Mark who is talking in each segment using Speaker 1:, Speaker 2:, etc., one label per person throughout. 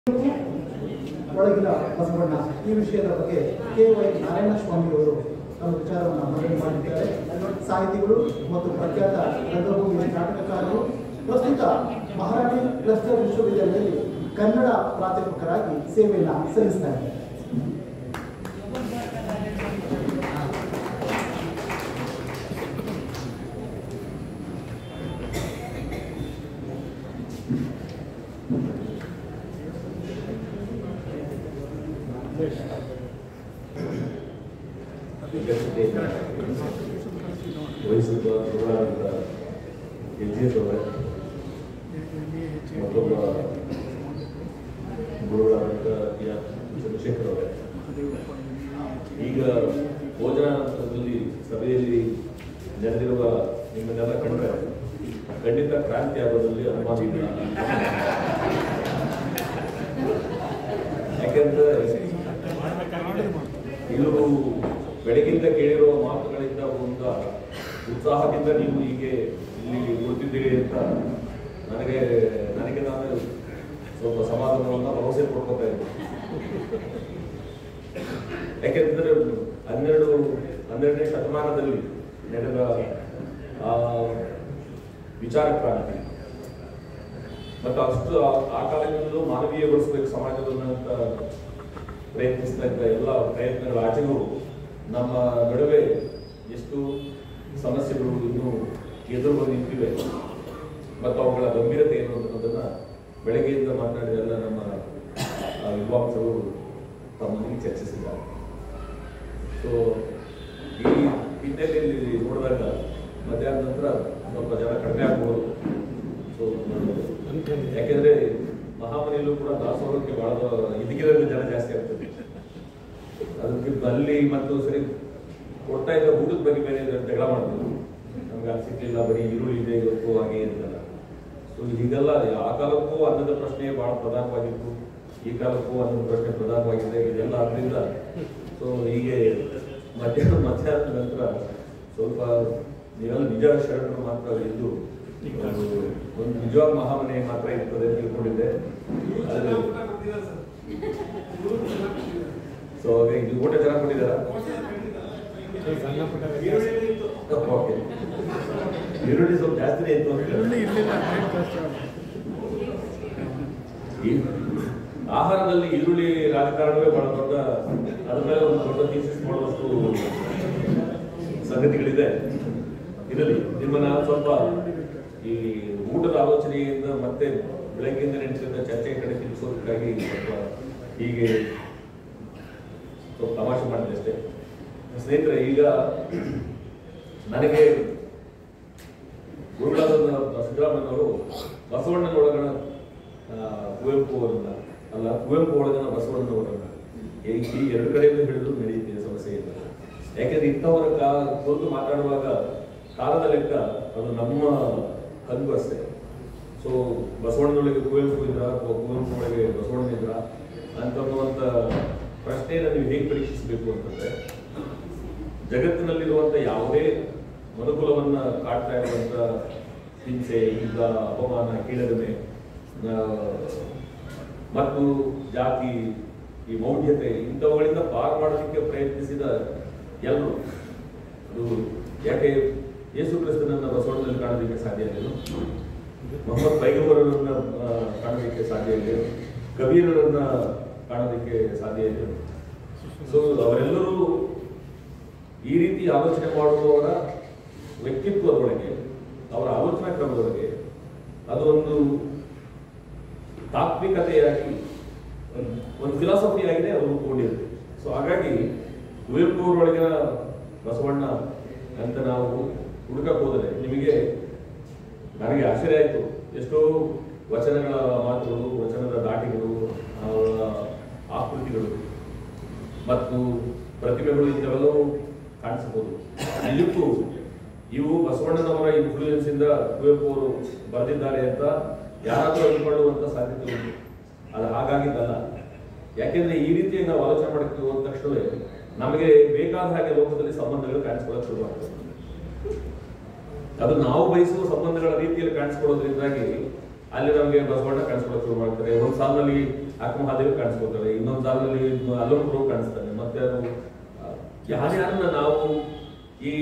Speaker 1: ಒಳಗಿನ ಬಸವಣ್ಣ ಈ ವಿಷಯದ ಬಗ್ಗೆ ಕೆ ವೈ ನಾರಾಯಣ ಸ್ವಾಮಿಯವರು ತಮ್ಮ ವಿಚಾರವನ್ನು ಮಂಡನೆ ಮಾಡಿದ್ದಾರೆ ಸಾಹಿತಿಗಳು ಮತ್ತು ಪ್ರಖ್ಯಾತ ರಂಗಭೂಮಿ ನಾಟಕಕಾರರು ಪ್ರಸ್ತುತ ಮಹಾರಾಣಿ ಕ್ಲಸ್ಟರ್ ವಿಶ್ವವಿದ್ಯಾಲಯದಲ್ಲಿ ಕನ್ನಡ ಪ್ರಾಧ್ಯಾಪಕರಾಗಿ ಸೇವೆಯನ್ನು ಸಲ್ಲಿಸ್ತಾ ಇದ್ದಾರೆ
Speaker 2: ವಹಿಸಿದ ಗುರುಗಳಾದಂಥ ಎಲ್ ಜಿ ಎಸ್ ಅವರೇ ಮತ್ತೊಬ್ಬ ಗುರುಗಳಾದಂಥ ಟಿ ಆರ್ ಚಂದ್ರಶೇಖರ್ ಅವರೇ ಈಗ ಭೋಜನಾನಂತರದಲ್ಲಿ ಸಭೆಯಲ್ಲಿ ನೆರೆದಿರುವ ನಿಮ್ಮನ್ನೆಲ್ಲ ಕಂಡ್ರೆ ಖಂಡಿತ ಕ್ರಾಂತಿ ಆಗೋದ್ರಲ್ಲಿ ಅನುಮಾನ ಇಲ್ಲ ಯಾಕೆಂದ್ರೆ ಇದು ಬೆಳಗಿಂದ ಕೇಳಿರೋ ಮಾತುಗಳಿಂದ ಒಂದು ಉತ್ಸಾಹದಿಂದ ನೀವು ಹೀಗೆ ಇಲ್ಲಿ ಕೂತಿದ್ದೀರಿ ಅಂತ ನನಗೆ ನನಗೆ ನಾನು ಸ್ವಲ್ಪ ಸಮಾಧಾನವನ್ನು ಭರವಸೆ ಕೊಡ್ಕೋತಾ ಇದ್ದೆ ಯಾಕೆಂದ್ರೆ ಹನ್ನೆರಡು ಹನ್ನೆರಡನೇ ಶತಮಾನದಲ್ಲಿ ನಡೆದ ಆ ವಿಚಾರ ಕ್ರಾಂತಿ ಮತ್ತು ಅಷ್ಟು ಆ- ಆ ಕಾಲದಲ್ಲೂ ಮಾನವೀಯಗೊಳಿಸಬೇಕು ಸಮಾಜವನ್ನು ಅಂತ ಪ್ರಯತ್ನಿಸ್ತಾ ಇದ್ದ ಎಲ್ಲ ಪ್ರಯತ್ನಗಳ ಆಚೆಗೂ ನಮ್ಮ ನಡುವೆ ಎಷ್ಟು ಸಮಸ್ಯೆಗಳು ಇನ್ನೂ ಎದುರು ಬಂದು ನಿಂತಿವೆ ಮತ್ತು ಅವುಗಳ ಗಂಭೀರತೆ ಏನು ಅನ್ನೋದನ್ನ ಬೆಳಗ್ಗೆಯಿಂದ ಮಾತನಾಡಿದ ಎಲ್ಲ ನಮ್ಮ ಆ, ವಿದ್ವಾಂಸರು ತಮ್ಮೊಂದಿಗೆ ಚರ್ಚಿಸಿದ್ದಾರೆ ಸೊ ಈ ಹಿನ್ನೆಲೆಯಲ್ಲಿ ನೋಡಿದಾಗ ಮಧ್ಯಾಹ್ನ ನಂತರ ಸ್ವಲ್ಪ ಜನ ಕಡಿಮೆ ಆಗ್ಬೋದು ಸೊ ಯಾಕೆಂದ್ರೆ ಮಹಾಮನೆಯಲ್ಲೂ ಕೂಡ ದಾಸೋಹಕ್ಕೆ ಬಹಳ ಇದಕ್ಕಿರೋದು ಜನ ಜಾಸ್ತಿ ಆಗ್ತದೆ ಅದಕ್ಕೆ ಅಲ್ಲಿ ಮತ್ತು ಸರಿ ಕೊಡ್ತಾ ಇದ್ದ ಊಟದ ಬಗ್ಗೆ ಬೇರೆ ಜಗಳ ಮಾಡ್ಬೋದು ನಮ್ಗೆ ಅದು ಸಿಗ್ಲಿಲ್ಲ ಬರೀ ಈರುಳ್ಳಿ ಇದೆ ಇವತ್ತು ಹಾಗೆ ಅಂತಲ್ಲ ಸೊ ಹೀಗೆಲ್ಲ ಆ ಕಾಲಕ್ಕೂ ಅನ್ನದ ಪ್ರಶ್ನೆ ಬಹಳ ಪ್ರಧಾನವಾಗಿತ್ತು ಈ ಕಾಲಕ್ಕೂ ಅನ್ನದ ಪ್ರಶ್ನೆ ಪ್ರಧಾನವಾಗಿದೆ ಇದೆಲ್ಲ ಆದ್ರಿಂದ ಸೊ ಹೀಗೆ ಮಧ್ಯಾಹ್ನ ಮಧ್ಯಾಹ್ನದ ನಂತರ ಸ್ವಲ್ಪ ನೀವೆಲ್ಲ ನಿಜ ಶರಣರು ಮಾತ್ರ ಇದ್ದು ಒಂದು ಒಂದು ನಿಜವಾದ ಮಹಾಮನೆ ಮಾತ್ರ ಇರ್ತದೆ ಅಂತ ತಿಳ್ಕೊಂಡಿದ್ದೆ ಅದ್ರಲ್ಲಿ ಸೊ ಇದು ಊಟ ಚೆನ್ನಾಗಿ ಕೊಟ್ಟಿದ್ದಾರಾ ಓಕೆ ಈರುಳ್ಳಿ ಸ್ವಲ್ಪ ಜಾಸ್ತಿನೇ ಇತ್ತು ಅಂತ ಈ ಆಹಾರದಲ್ಲಿ ಈರುಳ್ಳಿ ರಾಜಕಾರಣವೇ ಬಹಳ ದೊಡ್ಡ ಅದ್ರ ಮೇಲೆ ಒಂದು ದೊಡ್ಡ ಥೀಸಿಸ್ ಮಾಡುವಷ್ಟು ಸಂಗತಿಗಳಿದೆ ಇರಲಿ ನಿಮ್ಮನ್ನ ಸ್ವಲ್ಪ ಈ ಊಟದ ಆಲೋಚನೆಯಿಂದ ಮತ್ತೆ ಬೆಳಗ್ಗೆಯಿಂದ ನಡೆಸಿದ ಚರ್ಚೆ ಕಡೆ ತಿಳಿಸೋದಕ್ಕಾಗಿ ಸ್ವಲ್ಪ ಹೀಗೆ ಸ್ವಲ್ಪ ತಮಾಷೆ ಮಾಡಿದೆ ಅಷ್ಟೇ ಸ್ನೇಹಿತರೆ ಈಗ ನನಗೆ ಗುರುಗಳಾದ ಸಿದ್ದರಾಮಯ್ಯನವರು ಬಸವಣ್ಣನ ಒಳಗಣ ಆ, ಕುವೆಂಪು ಅವರನ್ನ ಅಲ್ಲ ಕುವೆಂಪು ಒಳಗಣ ಬಸವಣ್ಣನ ಒಳಗಣ ಈ ಈ ಎರಡು ಕಡೆಯಿಂದ ಹಿಡಿದು ನಡೆಯುತ್ತಿದೆ ಸಮಸ್ಯೆ ಇಲ್ಲ ಯಾಕೆಂದ್ರೆ ಇಂಥವರ ಕಾ ಕುರಿತು ಮಾತಾಡುವಾಗ ಕಾಲದ ಲೆಕ್ಕ ಅದು ನಮ್ಮ ಹಂಗು ಅಷ್ಟೇ ಸೊ ಬಸವಣ್ಣನೊಳಗೆ ಕುವೆಂಪು ಇದ್ರ ಅಥವಾ ಕುವೆಂಪು ಒಳಗೆ ಬಸವಣ್ಣ ಇದ್ರ ಅಂತನ್ನುವಂಥ ಪ್ರಶ್ನೆಯನ್ನು ನೀವು ಹೇಗೆ ಪರೀಕ್ಷಿಸಬೇಕು ಅಂತಂದ್ರೆ ಜಗತ್ತಿನಲ್ಲಿರುವಂಥ ಯಾವುದೇ ಮನುಕುಲವನ್ನ ಕಾಡ್ತಾ ಇರುವಂಥ ಹಿಂಸೆ ಯುದ್ಧ ಅಪಮಾನ ಕೀಳರಿಮೆ ಆ, ಮತ್ತು ಜಾತಿ ಈ ಮೌಢ್ಯತೆ ಇಂಥವುಗಳಿಂದ ಪಾರು ಮಾಡೋದಕ್ಕೆ ಪ್ರಯತ್ನಿಸಿದ ಎಲ್ಲರೂ ಅದು ಯಾಕೆ ಯೇಸು ಕ್ರಿಸ್ತನನ್ನ ಬಸವಣ್ಣನಲ್ಲಿ ಕಾಣೋದಕ್ಕೆ ಸಾಧ್ಯ ಇಲ್ಲ ಮೊಹಮ್ಮದ್ ಪೈಗಂಬರನ್ನ ಆ, ಕಾಣೋದಕ್ಕೆ ಸಾಧ್ಯ ಇಲ್ಲ ಕಬೀರರನ್ನ ಕಾಣೋದಕ್ಕೆ ಸಾಧ್ಯ ಇಲ್ಲ ಸೊ ಅವರೆಲ್ಲರೂ ಈ ರೀತಿ ಆಲೋಚನೆ ಮಾಡುವವರ ವ್ಯಕ್ತಿತ್ವದೊಳಗೆ ಅವರ ಆಲೋಚನಾ ಕ್ರಮದೊಳಗೆ ಅದು ಒಂದು ತಾತ್ವಿಕತೆಯಾಗಿ ಒಂದು- ಒಂದು ಫಿಲಾಸಫಿ ಆಗಿದೆ ಅದು ರೂಪುಗೊಂಡಿರುತ್ತೆ ಸೊ ಹಾಗಾಗಿ ಕುವೆಂಪು ಅವರೊಳಗಿನ ಬಸವಣ್ಣ ಅಂತ ನಾವು ಹುಡುಕಕ್ಕೆ ಹೋದರೆ ನಿಮಗೆ ನನಗೆ ಆಶ್ಚರ್ಯ ಆಯಿತು ಎಷ್ಟೋ ವಚನಗಳ ಮಾತುಗಳು ವಚನದ ದಾಟಿಗಳು ಅವರ ಆಕೃತಿಗಳು ಮತ್ತು ಪ್ರತಿಭೆಗಳು ಇಂಥವೆಲ್ಲವೂ ಕಾಣಿಸಬಹುದು ನಿಜಕ್ಕೂ ಇವು ಬಸವಣ್ಣನವರ ಇನ್ಫ್ಲೂಯೆನ್ಸ್ ಇಂದ ಕುವೆಂಪು ಅವರು ಬರೆದಿದ್ದಾರೆ ಅಂತ ಯಾರಾದರೂ ಅಂದುಕೊಳ್ಳುವಂತ ಸಾಧ್ಯತೆ ಉಂಟು ಅದು ಹಾಗಾಗಿದ್ದಲ್ಲ ಯಾಕೆಂದ್ರೆ ಈ ರೀತಿ ನಾವು ಆಲೋಚನೆ ಮಾಡಕ್ಕೆ ಹೋದ ತಕ್ಷಣವೇ ನಮಗೆ ಬೇಕಾದ ಹಾಗೆ ಲೋಕದಲ್ಲಿ ಸಂಬಂಧಗಳು ಕಾಣಿಸ್ಕೊಳ್ಳೋಕೆ ಶುರುವಾಗ್ತದೆ ಅದು ನಾವು ಬಯಸುವ ಸಂಬಂಧಗಳ ರೀತಿಯಲ್ಲಿ ಕಾಣಿಸ್ಕೊಳ್ಳೋದ್ರಿಂದಾಗಿ ಅಲ್ಲಿ ನಮಗೆ ಬಸವಣ್ಣ ಕಾಣಿಸ್ಕೊಳ್ಳೋಕೆ ಶುರು ಮಾಡ್ತಾರೆ ಒಂದು ಸಾಲಿನಲ್ಲಿ ಆತ್ಮಹಾದೇವಿ ಕಾಣಿಸ್ಕೊತಾರೆ ಇನ್ನೊಂದು ಸಾಲಲ್ಲಿ ಅಲ್ಲೊಬ್ರು ಕಾಣಿಸ್ತಾನೆ ಮತ್ತೆ ಅದು ಆ, ಯಾರ್ಯಾರನ್ನ ನಾವು ಈ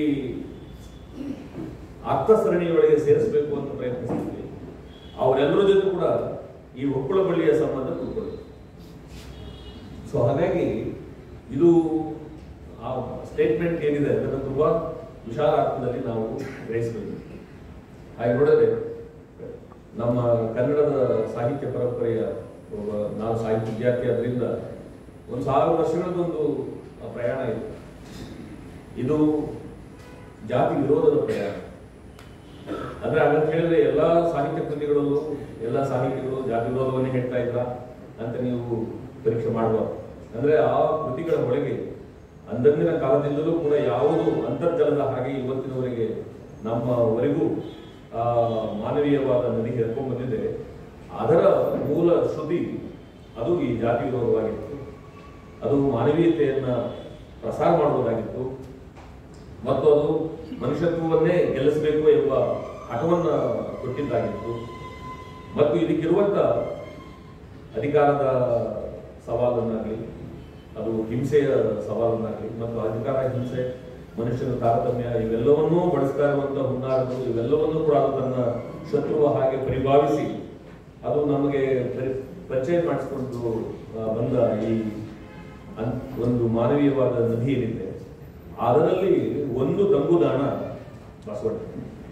Speaker 2: ಆಪ್ತ ಸರಣಿಯೊಳಗೆ ಸೇರಿಸಬೇಕು ಅಂತ ಪ್ರಯತ್ನಿಸ್ತೀವಿ ಅವರೆಲ್ಲರ ಜೊತೆ ಕೂಡ ಈ ಒಕ್ಕಳ ಬಳ್ಳಿಯ ಸಂಬಂಧ ತಿಳ್ಕೊಳ್ಳಿ ಸೊ ಹಾಗಾಗಿ ಇದು ಆ ಸ್ಟೇಟ್ಮೆಂಟ್ ಏನಿದೆ ಅದನ್ನು ತುಂಬಾ ವಿಶಾಲ ಅರ್ಥದಲ್ಲಿ ನಾವು ಗ್ರಹಿಸಬೇಕು ಹಾಗೆ ನೋಡಿದ್ರೆ ನಮ್ಮ ಕನ್ನಡದ ಸಾಹಿತ್ಯ ಪರಂಪರೆಯ ಒಬ್ಬ ನಾನು ಸಾಹಿತ್ಯ ವಿದ್ಯಾರ್ಥಿ ಅದರಿಂದ ಒಂದು ಸಾವಿರ ವರ್ಷಗಳದೊಂದು ಆ, ಪ್ರಯಾಣ ಇದೆ ಇದು ಜಾತಿ ವಿರೋಧದ ಪ್ರಯಾಣ ಅಂದ್ರೆ ಹಾಗಂತ ಹೇಳಿದ್ರೆ ಎಲ್ಲಾ ಸಾಹಿತ್ಯ ಕೃತಿಗಳಲ್ಲೂ ಎಲ್ಲ ಸಾಹಿತಿಗಳು ಜಾತಿ ವಿರೋಧವನ್ನೇ ಹೇಳ್ತಾ ಇದ್ರ ಅಂತ ನೀವು ಪರೀಕ್ಷೆ ಮಾಡಬಾರ್ದು ಅಂದ್ರೆ ಆ ಕೃತಿಗಳ ಒಳಗೆ ಅಂದಂದಿನ ಕಾಲದಿಂದಲೂ ಕೂಡ ಯಾವುದು ಅಂತರ್ಜಲದ ಹಾಗೆ ಇವತ್ತಿನವರೆಗೆ ನಮ್ಮವರೆಗೂ ಆ ಮಾನವೀಯವಾದ ನದಿ ಹೇಳ್ಕೊಂಡ್ ಬಂದಿದೆ ಅದರ ಮೂಲ ಶ್ರುತಿ ಅದು ಈ ಜಾತಿ ವಿರೋಧವಾಗಿತ್ತು ಅದು ಮಾನವೀಯತೆಯನ್ನ ಪ್ರಸಾರ ಮಾಡುವುದಾಗಿತ್ತು ಮತ್ತು ಅದು ಮನುಷ್ಯತ್ವವನ್ನೇ ಗೆಲ್ಲಿಸಬೇಕು ಎಂಬ ಹಠವನ್ನ ಕೊಟ್ಟಿದ್ದಾಗಿತ್ತು ಮತ್ತು ಇದಕ್ಕಿರುವಂತ ಅಧಿಕಾರದ ಸವಾಲನ್ನಾಗಲಿ ಅದು ಹಿಂಸೆಯ ಸವಾಲನ್ನಾಗಲಿ ಮತ್ತು ಅಧಿಕಾರ ಹಿಂಸೆ ಮನುಷ್ಯನ ತಾರತಮ್ಯ ಇವೆಲ್ಲವನ್ನೂ ಬಳಸ್ತಾ ಇರುವಂತ ಹುನ್ನಾರಗಳು ಇವೆಲ್ಲವನ್ನೂ ಕೂಡ ಅದು ತನ್ನ ಶತ್ರುವ ಹಾಗೆ ಪರಿಭಾವಿಸಿ ಅದು ನಮಗೆ ಪರಿ- ಪರಿಚಯ ಮಾಡಿಸಿಕೊಂಡು ಆ, ಬಂದ ಈ ಅನ್- ಒಂದು ಮಾನವೀಯವಾದ ನದಿ ಏನಿದೆ ಅದರಲ್ಲಿ ಒಂದು ತಂಗುದಾಣ ಬಸವಣ್ಣ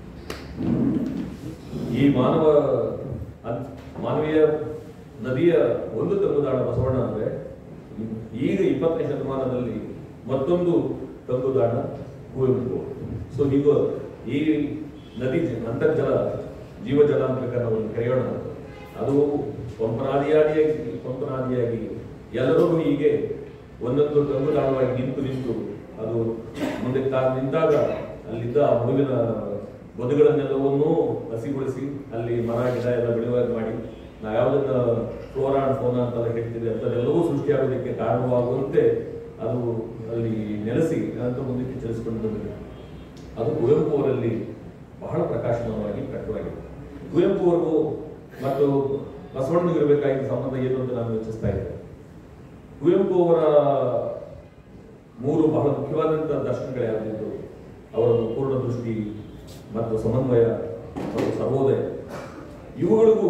Speaker 2: ಈ ಮಾನವ ಅನ್- ಮಾನವೀಯ ನದಿಯ ಒಂದು ತಂಗುದಾಣ ಬಸವಣ್ಣ ಅಂದ್ರೆ ಈಗ ಇಪ್ಪತ್ತನೇ ಶತಮಾನದಲ್ಲಿ ಮತ್ತೊಂದು ತಂಗುದಾಣ ಕುವೆಂಪು ಸೊ ಈಗ ಈ ನದಿ ಜ- ಅಂತರ್ಜಲ ಜೀವಜಲ ಅಂತ ಬೇಕಾದ್ರೆ ನಾವು ಕರೆಯೋಣ ಅದು ಪಂಪನಾದಿಯಾಗಿ ಪಂಪನಾದಿಯಾಗಿ ಎಲ್ಲರೂ ಹೀಗೆ ಒಂದೊಂದು ತಂಗುದಾಣವಾಗಿ ನಿಂತು ನಿಂತು ಅದು ಮುಂದೆ ತಾನು ನಿಂತಾಗ ಅಲ್ಲಿದ್ದ ಆ ಮಗುವಿನ ಬದುಗಳನ್ನೆಲ್ಲವನ್ನೂ ಹಸಿಗೊಳಿಸಿ ಅಲ್ಲಿ ಮರ ಗಿಡ ಎಲ್ಲ ಬೆಳೆಯುವಾಗ ಮಾಡಿ ನಾವು ಯಾವುದನ್ನ ಫ್ಲೋರಾ ಅಂಡ್ ಫೋನಾ ಅಂತೆಲ್ಲ ಹೇಳ್ತೀವಿ ಅಂಥದ್ದೆಲ್ಲವೂ ಸೃಷ್ಟಿಯಾಗೋದಕ್ಕೆ ಕಾರಣವಾಗುವಂತೆ ಅದು ಅಲ್ಲಿ ನೆಲೆಸಿ ಅಂತ ಮುಂದಕ್ಕೆ ಚಲಿಸಿಕೊಂಡು ಬಂದಿದೆ ಅದು ಕುವೆಂಪು ಅವರಲ್ಲಿ ಬಹಳ ಪ್ರಕಾಶಮಾನವಾಗಿ ಪ್ರಕಟವಾಗಿದೆ ಕುವೆಂಪು ಅವ್ರಿಗೂ ಮತ್ತು ಬಸವಣ್ಣನಿಗೆ ಇರಬೇಕಾಗಿದ್ದ ಸಂಬಂಧ ಏನು ಅಂತ ನಾನು ಯೋಚಿಸ್ತಾ ಇದ್ದೆ ಕುವೆಂಪು ಅವರ ಮೂರು ಬಹಳ ಮುಖ್ಯವಾದಂತಹ ದರ್ಶನಗಳು ಯಾವುದಿದ್ದು ಅವರ ಪೂರ್ಣ ದೃಷ್ಟಿ ಮತ್ತು ಸಮನ್ವಯ ಮತ್ತು ಸರ್ವೋದಯ ಇವುಗಳಿಗೂ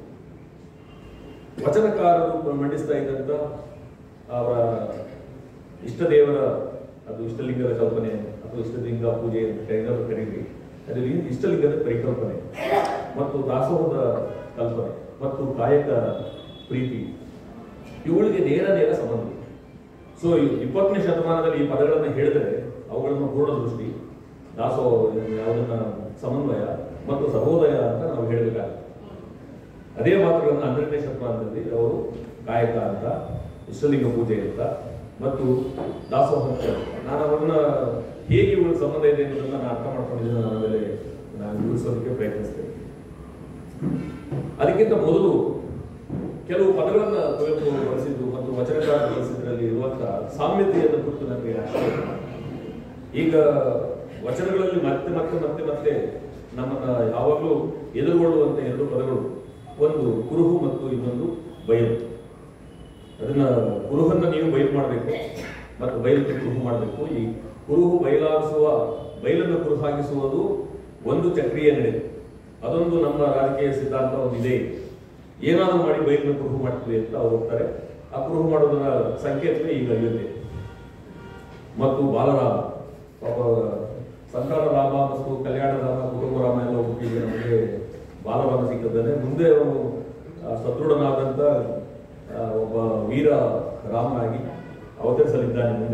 Speaker 2: ವಚನಕಾರರು ಮಂಡಿಸ್ತಾ ಇದ್ದಂತ ಅವರ ಇಷ್ಟದೇವರ ಅದು ಇಷ್ಟಲಿಂಗದ ಕಲ್ಪನೆ ಅಥವಾ ಇಷ್ಟಲಿಂಗ ಪೂಜೆ ಅಂತ ಕರೆಯೋದು ಕರೀರಿ ಅದರಲ್ಲಿ ಇಷ್ಟಲಿಂಗದ ಪರಿಕಲ್ಪನೆ ಮತ್ತು ದಾಸೋಹದ ಕಲ್ಪನೆ ಮತ್ತು ಕಾಯಕ ಪ್ರೀತಿ ಇವುಗಳಿಗೆ ನೇರ ನೇರ ಸಂಬಂಧ ಇದೆ. ಸೊ ಇಪ್ಪತ್ತನೇ ಶತಮಾನದಲ್ಲಿ ಈ ಪದಗಳನ್ನು ಹೇಳಿದರೆ ಅವುಗಳನ್ನು ಪೂರ್ಣ ದೃಷ್ಟಿ ದಾಸೋಹ ಯಾವುದನ್ನ ಸಮನ್ವಯ ಮತ್ತು ಸಹೋದಯ ಅಂತ ನಾವು ಹೇಳಬೇಕಾಗುತ್ತೆ ಅದೇ ಮಾತುಗಳನ್ನು ಹನ್ನೆರಡನೇ ಶತಮಾನದಲ್ಲಿ ಅವರು ಕಾಯಕ ಅಂತ ಇಷ್ಟಲಿಂಗ ಪೂಜೆ ಅಂತ ಮತ್ತು ದಾಸೋಹ ಅಂತ ಹೇಳ್ತಾರೆ. ನಾನು ಅವರನ್ನ ಹೇಗೆ ಇವುಗಳ ಸಂಬಂಧ ಇದೆ ಅನ್ನೋದನ್ನ ನಾನು ಅರ್ಥ ಮಾಡ್ಕೊಂಡಿದ್ದೀನಿ ನಾನು ಆಮೇಲೆ ನಾನು ವಿವರಿಸೋದಕ್ಕೆ ಪ್ರಯತ್ನಿಸ್ತೇನೆ ಅದಕ್ಕಿಂತ ಮೊದಲು ಕೆಲವು ಪದಗಳನ್ನ ಕುವೆಂಪು ಅವರು ಬಳಸಿದ್ದು ಮತ್ತು ವಚನಕಾರ ಬಳಸಿದ್ರಲ್ಲಿ ಇರುವಂತಹ ಸಾಮ್ಯತೆಯನ್ನು ಕುರಿತು ನನಗೆ ಆಶ್ಚರ್ಯ ಈಗ ವಚನಗಳಲ್ಲಿ ಮತ್ತೆ ಮತ್ತೆ ಮತ್ತೆ ಮತ್ತೆ ನಮ್ಮನ್ನ ಯಾವಾಗಲೂ ಎದುರುಗೊಳ್ಳುವಂತ ಎರಡು ಪದಗಳು ಒಂದು ಕುರುಹು ಮತ್ತು ಇನ್ನೊಂದು ಬಯಲು ಅದನ್ನ ಕುರುಹನ್ನ ನೀವು ಬಯಲು ಮಾಡಬೇಕು ಮತ್ತು ಬಯಲಕ್ಕೆ ಕುರುಹು ಮಾಡಬೇಕು ಈ ಕುರುಹು ಬಯಲಾಗಿಸುವ ಬಯಲನ್ನು ಕುರುಹಾಗಿಸುವುದು ಒಂದು ಚಕ್ರೀಯ ನಡೆ ಅದೊಂದು ನಮ್ಮ ರಾಜಕೀಯ ಸಿದ್ಧಾಂತ ಒಂದು ಇದೆ ಏನಾದರೂ ಮಾಡಿ ಬಯಲನ್ನು ಕುರುಹು ಮಾಡ್ತೀವಿ ಅಂತ ಅವ್ರು ಹೋಗ್ತಾರೆ ಆ ಕುರುಹು ಮಾಡೋದರ ಸಂಕೇತವೇ ಈಗ ಅಯೋಧ್ಯೆ ಮತ್ತು ಬಾಲರಾಮ ಪಾಪ ಸಂತಾನ ರಾಮ ಮತ್ತು ಕಲ್ಯಾಣ ರಾಮ ಕುಟುಂಬ ರಾಮ ಎಲ್ಲ ಹುಟ್ಟಿಗೆ ನಮಗೆ ಬಾಲರಾಮ ಸಿಕ್ಕಿದ್ದಾನೆ ಮುಂದೆ ಅವನು ಆ, ಸದೃಢನಾದಂತ ಆ, ಒಬ್ಬ ವೀರ ರಾಮನಾಗಿ ಅವತರಿಸಲಿದ್ದಾನೆ ಮುಂದೆ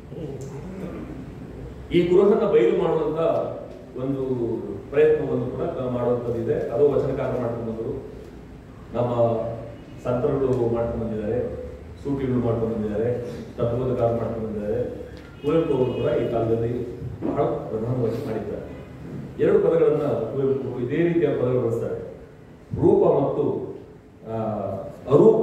Speaker 2: ಈ ಕುರುಹನ್ನ ಬಯಲು ಮಾಡುವಂತ ಒಂದು ಪ್ರಯತ್ನವನ್ನು ಕೂಡ ಮಾಡುವಂಥದ್ದಿದೆ ಅದು ವಚನಕಾರ ಮಾಡ್ಕೊಂಡು ಬಂದರು ನಮ್ಮ ಸಂತರುಗಳು ಮಾಡ್ಕೊಂಡು ಬಂದಿದ್ದಾರೆ ಸೂಟಿಗಳು ಮಾಡ್ಕೊಂಡು ಬಂದಿದ್ದಾರೆ ತತ್ವೋದಕಾರ ಮಾಡ್ಕೊಂಡು ಬಂದಿದ್ದಾರೆ ಕುವೆಂಪು ಅವರು ಕೂಡ ಈ ಕಾಲದಲ್ಲಿ ಬಹಳ ಪ್ರಧಾನವಾಗಿ ಮಾಡಿದ್ದಾರೆ ಎರಡು ಪದಗಳನ್ನ ಕುವೆಂಪು ಇದೇ ರೀತಿಯ ಪದಗಳು ಬಳಸ್ತಾರೆ ರೂಪ ಮತ್ತು ಆ, ಅರೂಪ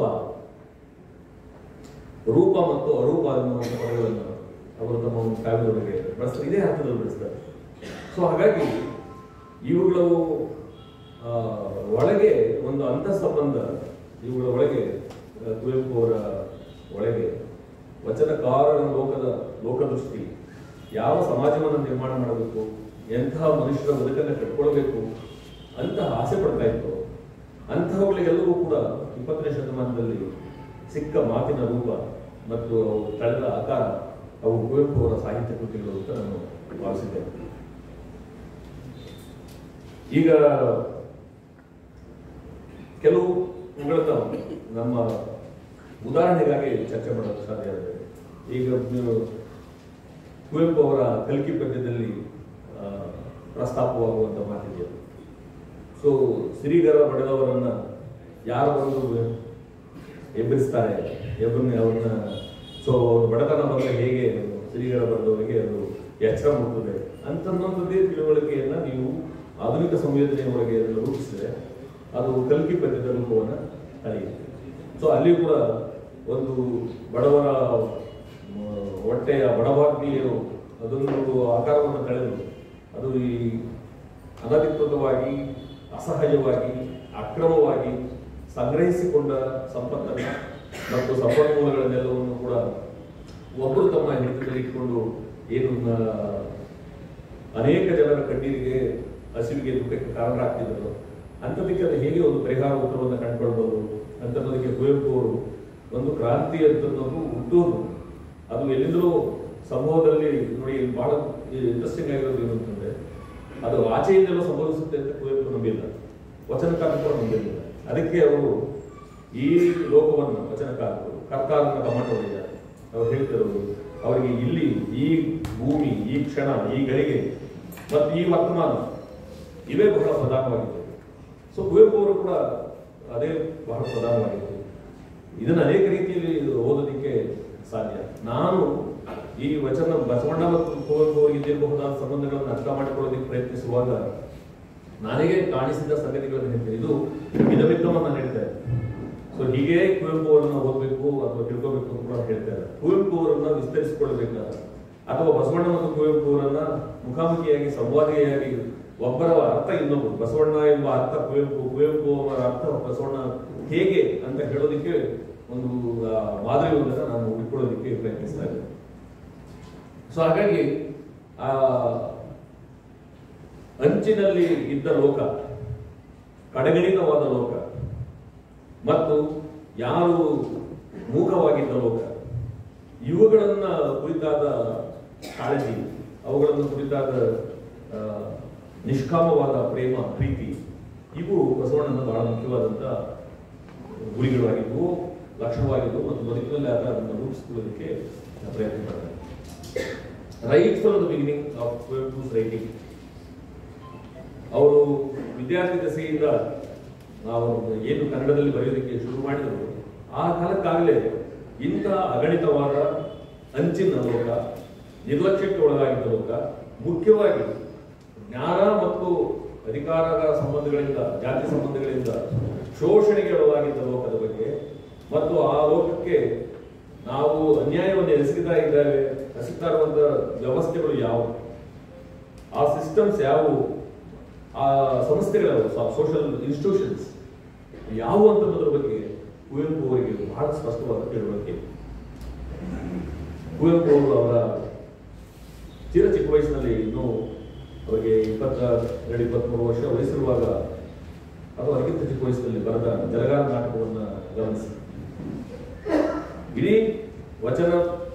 Speaker 2: ರೂಪ ಮತ್ತು ಅರೂಪ ಅನ್ನುವಂಥ ಪದಗಳನ್ನು ಅವರು ತಮ್ಮ ಒಂದು ಕಾವ್ಯದೊಳಗೆ ಬಳಸ್ತಾರೆ ಇದೇ ಅರ್ಥದಲ್ಲಿ ಬಳಸ್ತಾರೆ ಸೊ ಹಾಗಾಗಿ ಇವುಗಳು ಆ, ಒಳಗೆ ಒಂದು ಅಂತಃ ಸಂಬಂಧ ಇವುಗಳ ಒಳಗೆ ಆ, ಕುವೆಂಪು ಅವರ ಒಳಗೆ ವಚನಕಾರರ ಲೋಕದ ಲೋಕದೃಷ್ಟಿ ಯಾವ ಸಮಾಜವನ್ನು ನಿರ್ಮಾಣ ಮಾಡಬೇಕು ಎಂತಹ ಮನುಷ್ಯರ ಬದುಕನ್ನು ಕಟ್ಕೊಳ್ಬೇಕು ಅಂತ ಆಸೆ ಪಡ್ತಾ ಇತ್ತು ಅಂತಹವುಗಳಿಗೆಲ್ಲವೂ ಕೂಡ ಇಪ್ಪತ್ತನೇ ಶತಮಾನದಲ್ಲಿ ಸಿಕ್ಕ ಮಾತಿನ ರೂಪ ಮತ್ತು ಅವು ತಳೆದ ಆಕಾರ ಅವು ಕುವೆಂಪು ಅವರ ಸಾಹಿತ್ಯ ಕೃತಿಗಳು ಅಂತ ನಾನು ಭಾವಿಸಿದ್ದೇನೆ ಈಗ ಕೆಲವು ಇವುಗಳನ್ನ ನಮ್ಮ ಉದಾಹರಣೆಗಾಗಿ ಚರ್ಚೆ ಮಾಡೋದು ಸಾಧ್ಯ ಇದೆ ಈಗ ನೀವು ಕುವೆಂಪು ಅವರ ಕಲ್ಕಿ ಪದ್ಯದಲ್ಲಿ ಆ, ಪ್ರಸ್ತಾಪವಾಗುವಂತ ಮಾತಿದೆ ಸೊ ಸಿರಿಗರ ಪಡೆದವರನ್ನ ಯಾರು ಬಂದು ಎಬ್ಬರಿಸ್ತಾರೆ ಎಬ್ಬರನ್ನ ಅವ್ರನ್ನ ಸೊ ಅವ್ರ ಬಡತನ ಬಂದ್ರೆ ಹೇಗೆ ಸಿರಿಗರ ಬರೆದವರಿಗೆ ಅದು ಎಚ್ಚರ ಮುಟ್ಟುತ್ತದೆ ಅಂತನ್ನೊಂದದೇ ತಿಳುವಳಿಕೆಯನ್ನ ನೀವು ಆಧುನಿಕ ಸಂವೇದನೆಯೊಳಗೆ ಅದನ್ನು ರೂಪಿಸಿದ್ರೆ ಅದು ಕಲ್ಕಿ ಪದ್ಯದ ರೂಪವನ್ನು ತಳೆಯುತ್ತೆ ಸೊ ಅಲ್ಲಿಯೂ ಕೂಡ ಒಂದು ಬಡವರ ಮ, ಹೊಟ್ಟೆಯ ಬಡವಾಗ್ನಿಯು ಅದೊಂದು ಆಕಾರವನ್ನು ತಳೆದು ಅದು ಈ ಅನಧಿಕೃತವಾಗಿ ಅಸಹಜವಾಗಿ ಅಕ್ರಮವಾಗಿ ಸಂಗ್ರಹಿಸಿಕೊಂಡ ಸಂಪತ್ತನ್ನು ಮತ್ತು ಸಂಪನ್ಮೂಲಗಳನ್ನೆಲ್ಲವನ್ನು ಕೂಡ ಒಬ್ಬರು ತಮ್ಮ ಹಿಡಿತದಲ್ಲಿ ಇಟ್ಕೊಂಡು ಏನು ನ- ಅನೇಕ ಜನರ ಕಣ್ಣೀರಿಗೆ ಹಸಿವಿಗೆ ದುಃಖಕ್ಕೆ ಕಾರಣರಾಗ್ತಿದ್ರು ಅಂಥದಕ್ಕೆ ಅದು ಹೇಗೆ ಒಂದು ಪರಿಹಾರ ಉತ್ತರವನ್ನು ಕಂಡುಕೊಳ್ಬೋದು ಅಂತನ್ನೋದಕ್ಕೆ ಕುವೆಂಪು ಅವರು ಒಂದು ಕ್ರಾಂತಿ ಅಂತನ್ನೋದು ಹುಟ್ಟೋದು ಅದು ಎಲ್ಲಿಂದಲೂ ಸಮೂಹದಲ್ಲಿ ನೋಡಿ ಬಹಳ ಇಂಟ್ರೆಸ್ಟಿಂಗ್ ಆಗಿರೋದು ಏನು ಅಂತಂದ್ರೆ ಅದು ಆಚೆಯಿಂದಲೂ ಸಂಭವಿಸುತ್ತೆ ಅಂತ ಕುವೆಂಪು ನಂಬಿಲ್ಲ ವಚನಕಾರ ಕೂಡ ನಂಬಿಲ್ಲ ಅದಕ್ಕೆ ಅವರು ಈ ಲೋಕವನ್ನು ವಚನಕಾರರು ಕರ್ತಾರನ್ನ ಗಮನ ಹೊಡೆದಿದ್ದಾರೆ ಅವ್ರು ಹೇಳ್ತಿರೋದು ಅವರಿಗೆ ಇಲ್ಲಿ ಈ ಭೂಮಿ ಈ ಕ್ಷಣ ಈ ಗಳಿಗೆ ಮತ್ತು ಈ ವರ್ತಮಾನ ಇವೇ ಬಹಳ ಪ್ರಧಾನವಾಗಿತ್ತು ಸೊ ಕುವೆಂಪು ಅವರು ಕೂಡ ಅದೇ ಬಹಳ ಪ್ರಧಾನವಾಗಿತ್ತು ಇದನ್ನ ಅನೇಕ ರೀತಿಯಲ್ಲಿ ಓದೋದಕ್ಕೆ ಸಾಧ್ಯ ನಾನು ಈ ವಚನ ಬಸವಣ್ಣ ಮತ್ತು ಕುವೆಂಪು ಅವರಿಗೆ ಇದ್ದಿರಬಹುದಾದ ಸಂಬಂಧಗಳನ್ನು ಅರ್ಥ ಮಾಡಿಕೊಳ್ಳೋದಕ್ಕೆ ಪ್ರಯತ್ನಿಸುವಾಗ ನನಗೆ ಕಾಣಿಸಿದ ಸಂಗತಿಗಳನ್ನು ಹೇಳ್ತೇನೆ ಇದು ಇದಮಿತ್ತವನ್ನು ನಾನು ಹೇಳ್ತಾ ಇದ್ದೆ ಸೊ ಹೀಗೆ ಕುವೆಂಪು ಅವರನ್ನ ಓದಬೇಕು ಅಥವಾ ತಿಳ್ಕೋಬೇಕು ಅಂತ ಕೂಡ ಹೇಳ್ತಾ ಇಲ್ಲ ಕುವೆಂಪು ಅವರನ್ನ ವಿಸ್ತರಿಸಿಕೊಳ್ಬೇಕಾದ ಅಥವಾ ಬಸವಣ್ಣ ಮತ್ತು ಕುವೆಂಪು ಅವರನ್ನ ಮುಖಾಮುಖಿಯಾಗಿ ಸಂವಾದಿಯಾಗಿ ಒಬ್ಬರ ಅರ್ಥ ಇನ್ನೊಬ್ಬರು ಬಸವಣ್ಣ ಎಂಬ ಅರ್ಥ ಕುವೆಂಪು ಕುವೆಂಪು ಅವರ ಅರ್ಥ ಬಸವಣ್ಣ ಹೇಗೆ ಅಂತ ಹೇಳೋದಕ್ಕೆ ಒಂದು ಆ, ಮಾದರಿಯೊಂದನ್ನು ನಾನು ಹುಡುಕೊಳ್ಳೋದಕ್ಕೆ ಪ್ರಯತ್ನಿಸ್ತಾ ಇದ್ದೇನೆ ಸೊ ಹಾಗಾಗಿ ಆ ಅಂಚಿನಲ್ಲಿ ಇದ್ದ ಲೋಕ ಕಡೆಗಣಿತವಾದ ಲೋಕ ಮತ್ತು ಯಾರು ಮೂಕವಾಗಿದ್ದ ಲೋಕ ಇವುಗಳನ್ನ ಕುರಿತಾದ ಕಾಳಜಿ ಅವುಗಳನ್ನು ಕುರಿತಾದ ಆ, ನಿಷ್ಕಾಮವಾದ ಪ್ರೇಮ ಪ್ರೀತಿ ಇವು ಬಸವಣ್ಣನ ಬಹಳ ಮುಖ್ಯವಾದಂಥ ಗುರಿಗಳಾಗಿದ್ವು ಲಕ್ಷಣವಾಗಿದ್ವು ಮತ್ತು ಬದುಕಿನಲ್ಲಿ ಆತ ಅದನ್ನು ರೂಪಿಸಿಕೊಳ್ಳೋದಕ್ಕೆ ಪ್ರಯತ್ನ ಮಾಡ್ತಾರೆ right from the beginning of Kuvempu's writing ಅವರು ವಿದ್ಯಾರ್ಥಿ ದಶೆಯಿಂದ ನಾವು ಏನು ಕನ್ನಡದಲ್ಲಿ ಬರೆಯೋದಕ್ಕೆ ಶುರು ಮಾಡಿದರು ಆ ಕಾಲಕ್ಕಾಗಲೇ ಇಂಥ ಅಗಣಿತವಾದ ಅಂಚಿನ ಲೋಕ ನಿರ್ಲಕ್ಷ್ಯಕ್ಕೆ ಒಳಗಾಗಿದ್ದ ಲೋಕ ಮುಖ್ಯವಾಗಿ ಜ್ಞಾನ ಮತ್ತು ಅಧಿಕಾರದ ಸಂಬಂಧಗಳಿಂದ ಜಾತಿ ಸಂಬಂಧಗಳಿಂದ ಶೋಷಣೆಗೆ ಒಳಗಾಗಿದ್ದ ಲೋಕದ ಬಗ್ಗೆ ಮತ್ತು ಆ ಲೋಕಕ್ಕೆ ನಾವು ಅನ್ಯಾಯವನ್ನು ಎಸಗಿತಾ ಇದ್ದೇವೆ ಎಸಗ್ತಾ ಇರುವಂತ ವ್ಯವಸ್ಥೆಗಳು ಯಾವುವು ಆ ಸಿಸ್ಟಮ್ಸ್ ಯಾವುವು ಆ ಸಂಸ್ಥೆಗಳು ಸೋಷಿಯಲ್ ಇನ್ಸ್ಟಿಟ್ಯೂಷನ್ಸ್ ಯಾವುವು ಅಂತನ್ನೋದ್ರ ಬಗ್ಗೆ ಕುವೆಂಪು ಅವರಿಗೆ ಬಹಳ ಸ್ಪಷ್ಟವಾದ ತಿಳುವಳಿಕೆ ಕುವೆಂಪು ಅವರು ಅವರ ಚಿರ ಚಿಕ್ಕ ವಯಸ್ಸಿನಲ್ಲಿ ಇನ್ನೂ ಅವರಿಗೆ ಇಪ್ಪತ್ತ ಎರಡು ಇಪ್ಪತ್ಮೂರು ವರ್ಷ ವಯಸ್ಸಿರುವಾಗ ಅಥವಾ ಅದಕ್ಕಿಂತ ಚಿಕ್ಕ ವಯಸ್ಸಿನಲ್ಲಿ ಬರೆದ ಜಲಗಾರ ನಾಟಕವನ್ನು ಗಮನಿಸಿ ಇಡೀ ವಚನ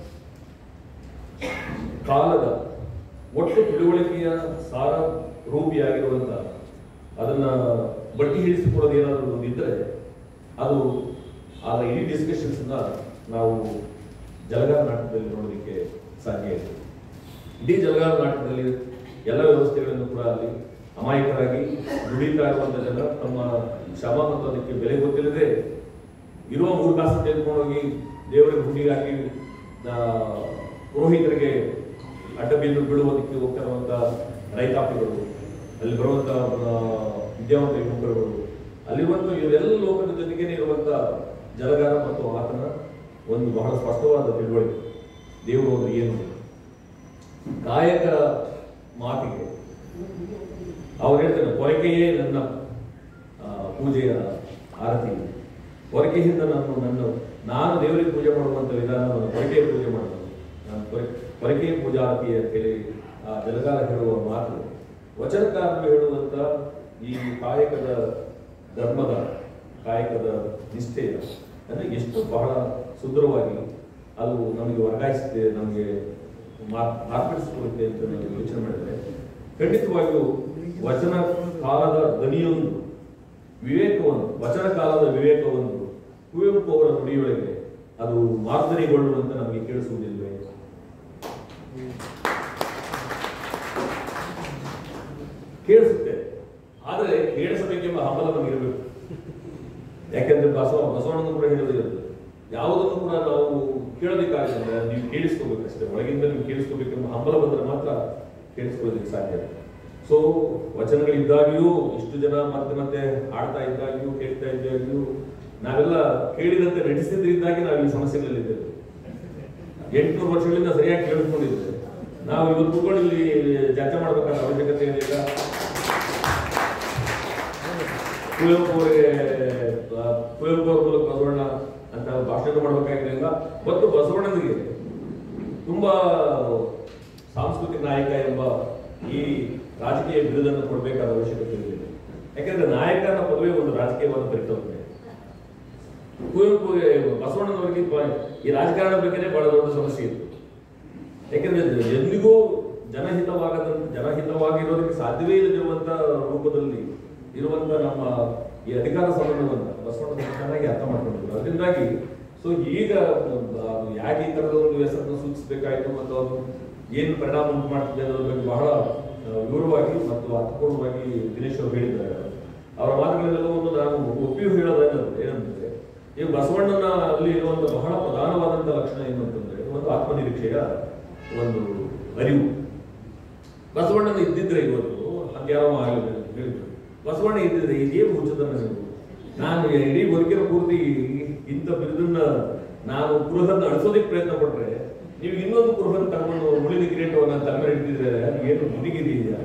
Speaker 2: ಕಾಲದ ಒಟ್ಟು ತಿಳುವಳಿಕೆಯ ಸಾರ ರೂಪಿಯಾಗಿರುವಂತ ಅದನ್ನ ಬಟ್ಟಿ ಹಿಡಿಸಿಕೊಳ್ಳೋದು ಏನಾದರೂ ಒಂದು ಇದ್ರೆ ಅದು ಆ ಇಡೀ ಡಿಸ್ಕಷನ್ಸ್ ನಾವು ಜಲಗಾರ ನಾಟಕದಲ್ಲಿ ನೋಡೋದಕ್ಕೆ ಸಾಧ್ಯ ಇದೆ ಇಡೀ ಜಲಗಾರ ನಾಟಕದಲ್ಲಿ ಎಲ್ಲ ವ್ಯವಸ್ಥೆಗಳನ್ನು ಕೂಡ ಅಲ್ಲಿ ಅಮಾಯಕರಾಗಿ ದುಡಿತಾ ಇರುವಂತ ಜನ ತಮ್ಮ ಶ್ರಮ ಮತ್ತು ಅದಕ್ಕೆ ಬೆಲೆ ಗೊತ್ತಿಲ್ಲದೆ ಇರುವ ಮೂರು ಕಾಸು ತೆಗೆದುಕೊಂಡು ಹೋಗಿ ದೇವರಿಗೆ ಹುಂಡಿಗೆ ಹಾಕಿ ಆ, ಪುರೋಹಿತರಿಗೆ ಅಡ್ಡ ಬಿದ್ದು ಬೀಳುವುದಕ್ಕೆ ಹೋಗ್ತಿರುವಂತ ರೈತಾಪಿಗಳು ಅಲ್ಲಿ ಬರುವಂತ ಆ, ವಿದ್ಯಾವಂತ ಯುವಕರುಗಳು ಅಲ್ಲಿರುವಂತ ಇವರೆಲ್ಲ ಲೋಕದ ಜೊತೆಗೇನೆ ಇರುವಂತ ಜಲಗಾರ ಮತ್ತು ಆತನ ಒಂದು ಬಹಳ ಸ್ಪಷ್ಟವಾದ ತಿಳುವಳಿಕೆ ದೇವರು ಒಂದು ಏನು ಕಾಯಕ ಮಾತಿಗೆ ಅವ್ರು ಹೇಳ್ತಾರೆ ಕೊರಕೆಯೇ ನನ್ನ ಆ, ಪೂಜೆಯ ಆರತಿ ಹೊರಕೆಯಿಂದ ನಾನು ನನ್ನ ನಾನು ದೇವರಿಗೆ ಪೂಜೆ ಮಾಡುವಂಥ ವಿಧಾನವನ್ನು ಹೊರಕೆ ಪೂಜೆ ಮಾಡೋದು ನಾನು ಹೊರ- ಹೊರಕೆ ಪೂಜಾರತಿ ಅಂತೇಳಿ ಆ ಜಲಗಾರ ಹೇಳುವ ಮಾತು ವಚನಕಾರರು ಹೇಳುವಂಥ ಈ ಕಾಯಕದ ಧರ್ಮದ ಕಾಯಕದ ನಿಷ್ಠೆಯ ಅಂದರೆ ಎಷ್ಟು ಬಹಳ ಸುಂದರವಾಗಿ ಅದು ನಮಗೆ ವರ್ಗಾಯಿಸುತ್ತೆ ನಮಗೆ ಮಾರ್- ಮಾರ್ಪಡಿಸಿಕೊಳ್ಳುತ್ತೆ ಅಂತ ನಾವು ಯೋಚನೆ ಮಾಡಿದರೆ ಖಂಡಿತವಾಗಿಯೂ ವಚನ ಕಾಲದ ಧ್ವನಿಯೊಂದು ವಿವೇಕವನ್ನು ವಚನ ಕಾಲದ ವಿವೇಕವನ್ನು ಕುವೆಂಪು ಅವರ ನುಡಿಯೊಳಗೆ ಅದು ಮಾರ್ದನೆಗೊಳ್ಳುವಂತೆ ನಮಗೆ ಕೇಳಿಸುವುದಿಲ್ವೇ ಕೇಳಿಸುತ್ತೆ ಆದರೆ ಕೇಳಿಸಬೇಕೆಂಬ ಹಂಬಲ ನಮಗಿರಬೇಕು ಯಾಕೆಂದ್ರೆ ಬಸವ ಬಸವಣ್ಣನ ಕೂಡ ಹೇಳೋದಿರುತ್ತೆ ಯಾವುದನ್ನು ಕೂಡ ನಾವು ಕೇಳೋದಕ್ಕಾಗಿಲ್ಲ ನೀವು ಕೇಳಿಸ್ಕೋಬೇಕಷ್ಟೇ ಒಳಗಿಂದ ನೀವು ಕೇಳಿಸ್ಕೋಬೇಕೆಂಬ ಹಂಬಲ ಬಂದ್ರೆ ಮಾತ್ರ ಕೇಳಿಸ್ಕೊಳ್ಳೋದಕ್ಕೆ ಸಾಧ್ಯ ಸೊ ವಚನಗಳಿದ್ದಾಗಿಯೂ ಇಷ್ಟು ಜನ ಮತ್ತೆ ಮತ್ತೆ ಆಡ್ತಾ ಇದ್ದಾಗಿಯೂ ಕೇಳ್ತಾ ಇದ್ದಾಗಿಯೂ ನಾವೆಲ್ಲ ಕೇಳಿದಂತೆ ನಟಿಸಿದ್ರಿಂದಾಗಿ ನಾವು ಈ ಸಮಸ್ಯೆಗಳಲ್ಲಿದ್ದೇವೆ ಎಂಟುನೂರು ವರ್ಷಗಳಿಂದ ಸರಿಯಾಗಿ ಕೇಳಿಸ್ಕೊಂಡಿದ್ದೇವೆ ನಾವು ಇವತ್ತು ಕೂತ್ಕೊಂಡು ಇಲ್ಲಿ ಚರ್ಚೆ ಮಾಡಬೇಕಾದ ಅವಶ್ಯಕತೆ ಏನಿಲ್ಲ ಕುವೆಂಪು ಅವರಿಗೆ ಆ, ಕುವೆಂಪು ಅವರ ಮೂಲಕ ಬಸವಣ್ಣ ಅಂತ ಭಾಷಣ ಮಾಡಬೇಕಾಗಿರಲಿಲ್ಲ ಮತ್ತು ಬಸವಣ್ಣನಿಗೆ ತುಂಬಾ ಸಾಂಸ್ಕೃತಿಕ ನಾಯಕ ಎಂಬ ಈ ರಾಜಕೀಯ ಬಿರುದನ್ನು ಕೊಡಬೇಕಾದ ಅವಶ್ಯಕತೆ ಇದೆ ಯಾಕಂದ್ರೆ ನಾಯಕ ಅನ್ನೋ ಪದವಿ ಒಂದು ರಾಜಕೀಯವಾದ ಪರಿಕಲ್ಪನೆ ಕುವೆಂಪುಗೆ ಬಸವಣ್ಣನವರಿಗೆ ಬ- ಈ ರಾಜಕಾರಣ ಬಗ್ಗೆನೇ ಬಹಳ ದೊಡ್ಡ ಸಮಸ್ಯೆ ಇತ್ತು ಯಾಕಂದ್ರೆ ಎಂದಿಗೂ ಜನಹಿತವಾಗದ ಜನಹಿತವಾಗಿರೋದಕ್ಕೆ ಸಾಧ್ಯವೇ ಇಲ್ಲದಿರುವಂತ ರೂಪದಲ್ಲಿ ಇರುವಂತ ನಮ್ಮ ಈ ಅಧಿಕಾರ ಸಂಬಂಧವನ್ನ ಬಸವಣ್ಣ ಚೆನ್ನಾಗಿ ಅರ್ಥ ಮಾಡ್ಕೊಂಡಿದ್ರು ಅದರಿಂದಾಗಿ ಸೊ ಈಗ ಆ, ಯಾಕೆ ಈ ತರದ ಒಂದು ಹೆಸರನ್ನು ಸೂಚಿಸಬೇಕಾಯಿತು ಮತ್ತು ಅದು ಏನು ಪರಿಣಾಮ ಉಂಟು ಮಾಡ್ತಿದೆ ಅನ್ನೋದ್ರ ಬಗ್ಗೆ ಬಹಳ ಆ, ವಿವರವಾಗಿ ಮತ್ತು ಅರ್ಥಪೂರ್ಣವಾಗಿ ದಿನೇಶ್ ಅವರು ಹೇಳಿದ್ದಾರೆ ಅವರ ಮಾತುಗಳೆಲ್ಲವನ್ನು ನಾನು ಒಪ್ಪಿಯೂ ಹೇಳೋದೇನಂದ್ರೆ ಏನಂದ್ರೆ ಈ ಬಸವಣ್ಣನ ಅಲ್ಲಿ ಇರುವಂತ ಬಹಳ ಪ್ರಧಾನವಾದಂತ ಲಕ್ಷಣ ಏನು ಅಂತಂದ್ರೆ ಒಂದು ಆತ್ಮನಿರೀಕ್ಷೆಯ ಒಂದು ಅರಿವು ಬಸವಣ್ಣನ ಇದ್ದಿದ್ರೆ ಇವತ್ತು ಹಂಗ್ಯಾರೋ ಆಗಲಿ ಹೇಳಿದ್ರು ಬಸವಣ್ಣ ಇದ್ದಿದ್ರೆ ಇದೇನು ಹುಚ್ಚದನ್ನ ನೀವು ನಾನು ಇಡೀ ಬದುಕಿನ ಪೂರ್ತಿ ಇಂಥ ಬಿರುದನ್ನ ನಾನು ಕುರುಹನ್ನ ಅಳಿಸೋದಕ್ಕೆ ಪ್ರಯತ್ನ ಪಟ್ರೆ ನೀವು ಇನ್ನೊಂದು ಕುರುಹನ್ ತಗೊಂಡು ಮುಳಿದ ಕಿರೀಟವನ್ನ ತಲೆ ಮೇಲೆ ಇಟ್ಟಿದ್ರೆ ಏನು ಬುದಿಗಿರಿ ಇದೆಯಾ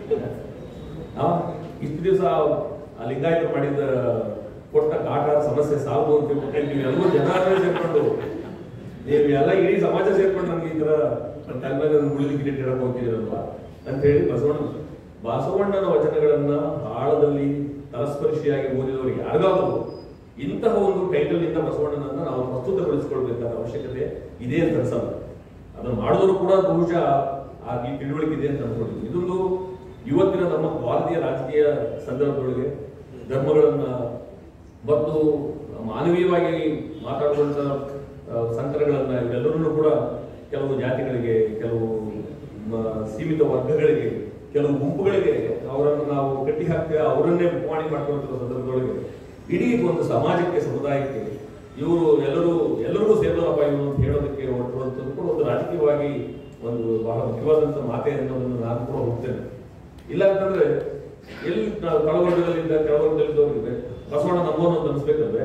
Speaker 2: ಆ, ಇಷ್ಟು ದಿವಸ ಆ ಲಿಂಗಾಯತರು ಮಾಡಿದ ಕೊಟ್ಟ ಕಾಟ ಸಮಸ್ಯೆ ಸಾವು ಅಂತ ಹೇಳ್ಬಿಟ್ಟು ನೀವು ಎಲ್ಲರೂ ಜನಾರ್ದನ ಸೇರ್ಕೊಂಡು ನೀವು ಎಲ್ಲ ಇಡೀ ಸಮಾಜ ಸೇರ್ಕೊಂಡು ನಮ್ಗೆ ಈ ತರ ತಲೆ ಮೇಲೆ ಒಂದು ಮುಳಿದ ಕಿರೀಟ ಇಡಕ್ ಹೋಗ್ತಿದ್ದೀರಲ್ವ ಅಂತ ಹೇಳಿ ಬಸವಣ್ಣ ಬಸವಣ್ಣನ ವಚನಗಳನ್ನ ಆಳದಲ್ಲಿ ತಲಸ್ಪರ್ಶಿಯಾಗಿ ಓದಿದವರಿಗೆ ಯಾರಿಗಾದರೂ ಇಂತಹ ಒಂದು ಟೈಟಲ್ ಇಂದ ಬಸವಣ್ಣನನ್ನ ನಾವು ಪ್ರಸ್ತುತಗೊಳಿಸಿಕೊಳ್ಬೇಕಾದ ಅವಶ್ಯಕತೆ ಇದೆ ಅಂತ ಅನ್ಸಲ್ಲ ಅದನ್ನು ಮಾಡಿದ್ರು ಕೂಡ ಬಹುಶಃ ಆ ಈ ತಿಳುವಳಿಕೆ ಇದೆ ಅಂತ ಅನ್ಕೊಂಡಿದ್ದೀನಿ ಇದೊಂದು ಇವತ್ತಿನ ನಮ್ಮ ಭಾರತೀಯ ರಾಜಕೀಯ ಸಂದರ್ಭದೊಳಗೆ ಧರ್ಮಗಳನ್ನ ಮತ್ತು ಮಾನವೀಯವಾಗಿ ಮಾತಾಡುವಂತ ಆ, ಸಂಕರಗಳನ್ನ ಇವೆಲ್ಲರನ್ನೂ ಕೂಡ ಕೆಲವು ಜಾತಿಗಳಿಗೆ ಕೆಲವು ಮ- ಸೀಮಿತ ವರ್ಗಗಳಿಗೆ ಕೆಲವು ಗುಂಪುಗಳಿಗೆ ಅವರನ್ನು ನಾವು ಕಟ್ಟಿ ಹಾಕ್ತೇವೆ ಅವರನ್ನೇ ಮುಖವಾಣಿ ಮಾಡ್ಕೊಳ್ಳುವಂತ ಸಂದರ್ಭದೊಳಗೆ ಇಡೀ ಒಂದು ಸಮಾಜಕ್ಕೆ ಸಮುದಾಯಕ್ಕೆ ಇವರು ಎಲ್ಲರೂ ಎಲ್ಲರಿಗೂ ಸೇರಿದವರಪ್ಪ ಇವರು ಅಂತ ಹೇಳೋದಕ್ಕೆ ಹೊರಟುವಂಥದ್ದು ಕೂಡ ಒಂದು ರಾಜಕೀಯವಾಗಿ ಒಂದು ಬಹಳ ಮುಖ್ಯವಾದಂಥ ಮಾತೆ ಅನ್ನೋದನ್ನು ನಾನು ಕೂಡ ಹೋಗ್ತೇನೆ ಇಲ್ಲ ಅಂತಂದ್ರೆ ಎಲ್ಲಿ ನಾವು ಕೆಳವರ್ಗದಲ್ಲಿದ್ದ ಕೆಳವರ್ಗದಲ್ಲಿದ್ದವರಿಗೆ ಬಸವಣ್ಣ ನಮ್ಮನ್ನು ಅಂತ ಅನಿಸ್ಬೇಕಂದ್ರೆ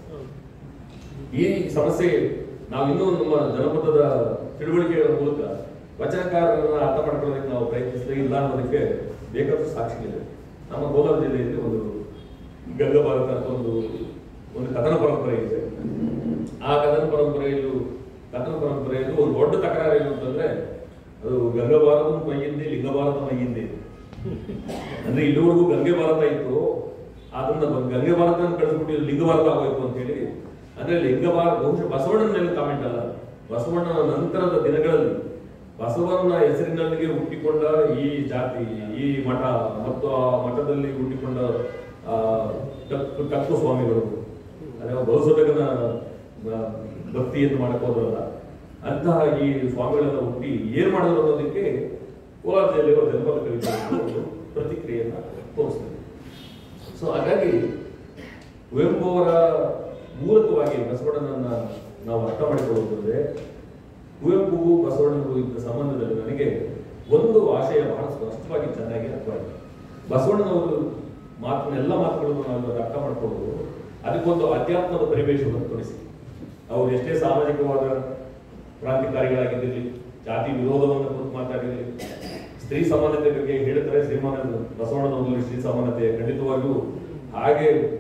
Speaker 2: ಈ ಸಮಸ್ಯೆ ನಾವು ಇನ್ನೂ ನಮ್ಮ ಜನಪದದ ತಿಳುವಳಿಕೆಗಳ ಮೂಲಕ ವಚನಕಾರರನ್ನ ಅರ್ಥ ಮಾಡ್ಕೊಳ್ಳೋದಕ್ಕೆ ನಾವು ಪ್ರಯತ್ನಿಸಲೇ ಇಲ್ಲ ಅನ್ನೋದಕ್ಕೆ ಬೇಕಾದಷ್ಟು ಸಾಕ್ಷಿಗಳಿದೆ ನಮ್ಮ ಕೋಲಾರ ಜಿಲ್ಲೆಯಲ್ಲಿ ಒಂದು ಗಂಗಾ ಭಾರತ ಅಂತ ಒಂದು ಒಂದು ಕಥನ ಪರಂಪರೆ ಇದೆ ಆ ಕಥನ ಪರಂಪರೆಯಲ್ಲೂ ಕಥನ ಪರಂಪರೆಯಲ್ಲೂ ಒಂದು ದೊಡ್ಡ ತಕರಾರು ಏನು ಅಂತಂದ್ರೆ ಅದು ಗಂಗಾ ಭಾರತ ಮೈಯಿಂದೆ ಲಿಂಗ ಭಾರತ ಮೈಯಿಂದೆ ಅಂದ್ರೆ ಇಲ್ಲಿವರೆಗೂ ಗಂಗೆ ಭಾರತ ಇತ್ತು ಅದನ್ನ ಬ- ಗಂಗೆ ಭಾರತ ಕಳಿಸ್ಬಿಟ್ಟು ಇದು ಲಿಂಗ ಭಾರತ ಆಗೋಯ್ತು ಅಂತ ಹೇಳಿ ಅಂದ್ರೆ ಲಿಂಗ ಭಾರತ ಬಹುಶಃ ಬಸವಣ್ಣನ ಮೇಲೆ ಕಾಮೆಂಟ್ ಅಲ್ಲ ಬಸವಣ್ಣನ ನಂತರದ ದಿನಗಳಲ್ಲಿ ಬಸವನ ಹೆಸರಿನಲ್ಲಿಗೆ ಹುಟ್ಟಿಕೊಂಡ ಈ ಜಾತಿ ಈ ಮಠ ಮತ್ತು ಆ ಮಠದಲ್ಲಿ ಹುಟ್ಟಿಕೊಂಡ ಆ ಟಕ್ಕು ಟಕ್ಕು ಸ್ವಾಮಿಗಳು ಅದೇ ಬಹುಸೋದಕನ ಭಕ್ತಿಯನ್ನು ಮಾಡಕ್ ಹೋದ್ರಲ್ಲ ಅಂತಹ ಈ ಸ್ವಾಮಿಗಳೆಲ್ಲ ಹುಟ್ಟಿ ಏನ್ ಮಾಡಿದ್ರು ಅನ್ನೋದಕ್ಕೆ ಕೋಲಾರ ಜಿಲ್ಲೆಯ ಜನಪದ ಕವಿತೆ ಒಂದು ಪ್ರತಿಕ್ರಿಯೆಯನ್ನ ತೋರಿಸ್ತದೆ ಸೊ ಹಾಗಾಗಿ ಕುವೆಂಪು ಅವರ ಮೂಲಕವಾಗಿ ಬಸವಣ್ಣನನ್ನ ನಾವು ಅರ್ಥ ಮಾಡಿಕೊಳ್ಳುವುದಂದ್ರೆ ಕುವೆಂಪುಗೂ ಬಸವಣ್ಣನಿಗೂ ಇದ್ದ ಸಂಬಂಧದಲ್ಲಿ ನನಗೆ ಒಂದು ಆಶಯ ಬಹಳ ಸ್ಪಷ್ಟವಾಗಿ ಚೆನ್ನಾಗಿ ಅರ್ಥವಾಯಿತು ಬಸವಣ್ಣನವರು ಮಾತಿನ ಎಲ್ಲ ಮಾತುಗಳನ್ನು ನಾವು ಇವತ್ತು ಅರ್ಥ ಮಾಡ್ಕೊಳ್ಳೋದು ಅದಕ್ಕೊಂದು ಅಧ್ಯಾತ್ಮದ ಪರಿವೇಶವನ್ನು ತೋರಿಸಿ ಅವರು ಎಷ್ಟೇ ಸಾಮಾಜಿಕವಾದ ಕ್ರಾಂತಿಕಾರಿಗಳಾಗಿದ್ದಿರಲಿ ಜಾತಿ ವಿರೋಧವನ್ನು ಕುರಿತು ಮಾತಾಡಿರಲಿ ಸ್ತ್ರೀ ಸಮಾನತೆ ಬಗ್ಗೆ ಹೇಳಿದ್ರೆ ಶ್ರೀಮಾನ ಬಸವಣ್ಣನವರಲ್ಲಿ ಶ್ರೀ ಸಮಾನತೆ ಖಂಡಿತವಾಗಿಯೂ ಹಾಗೆ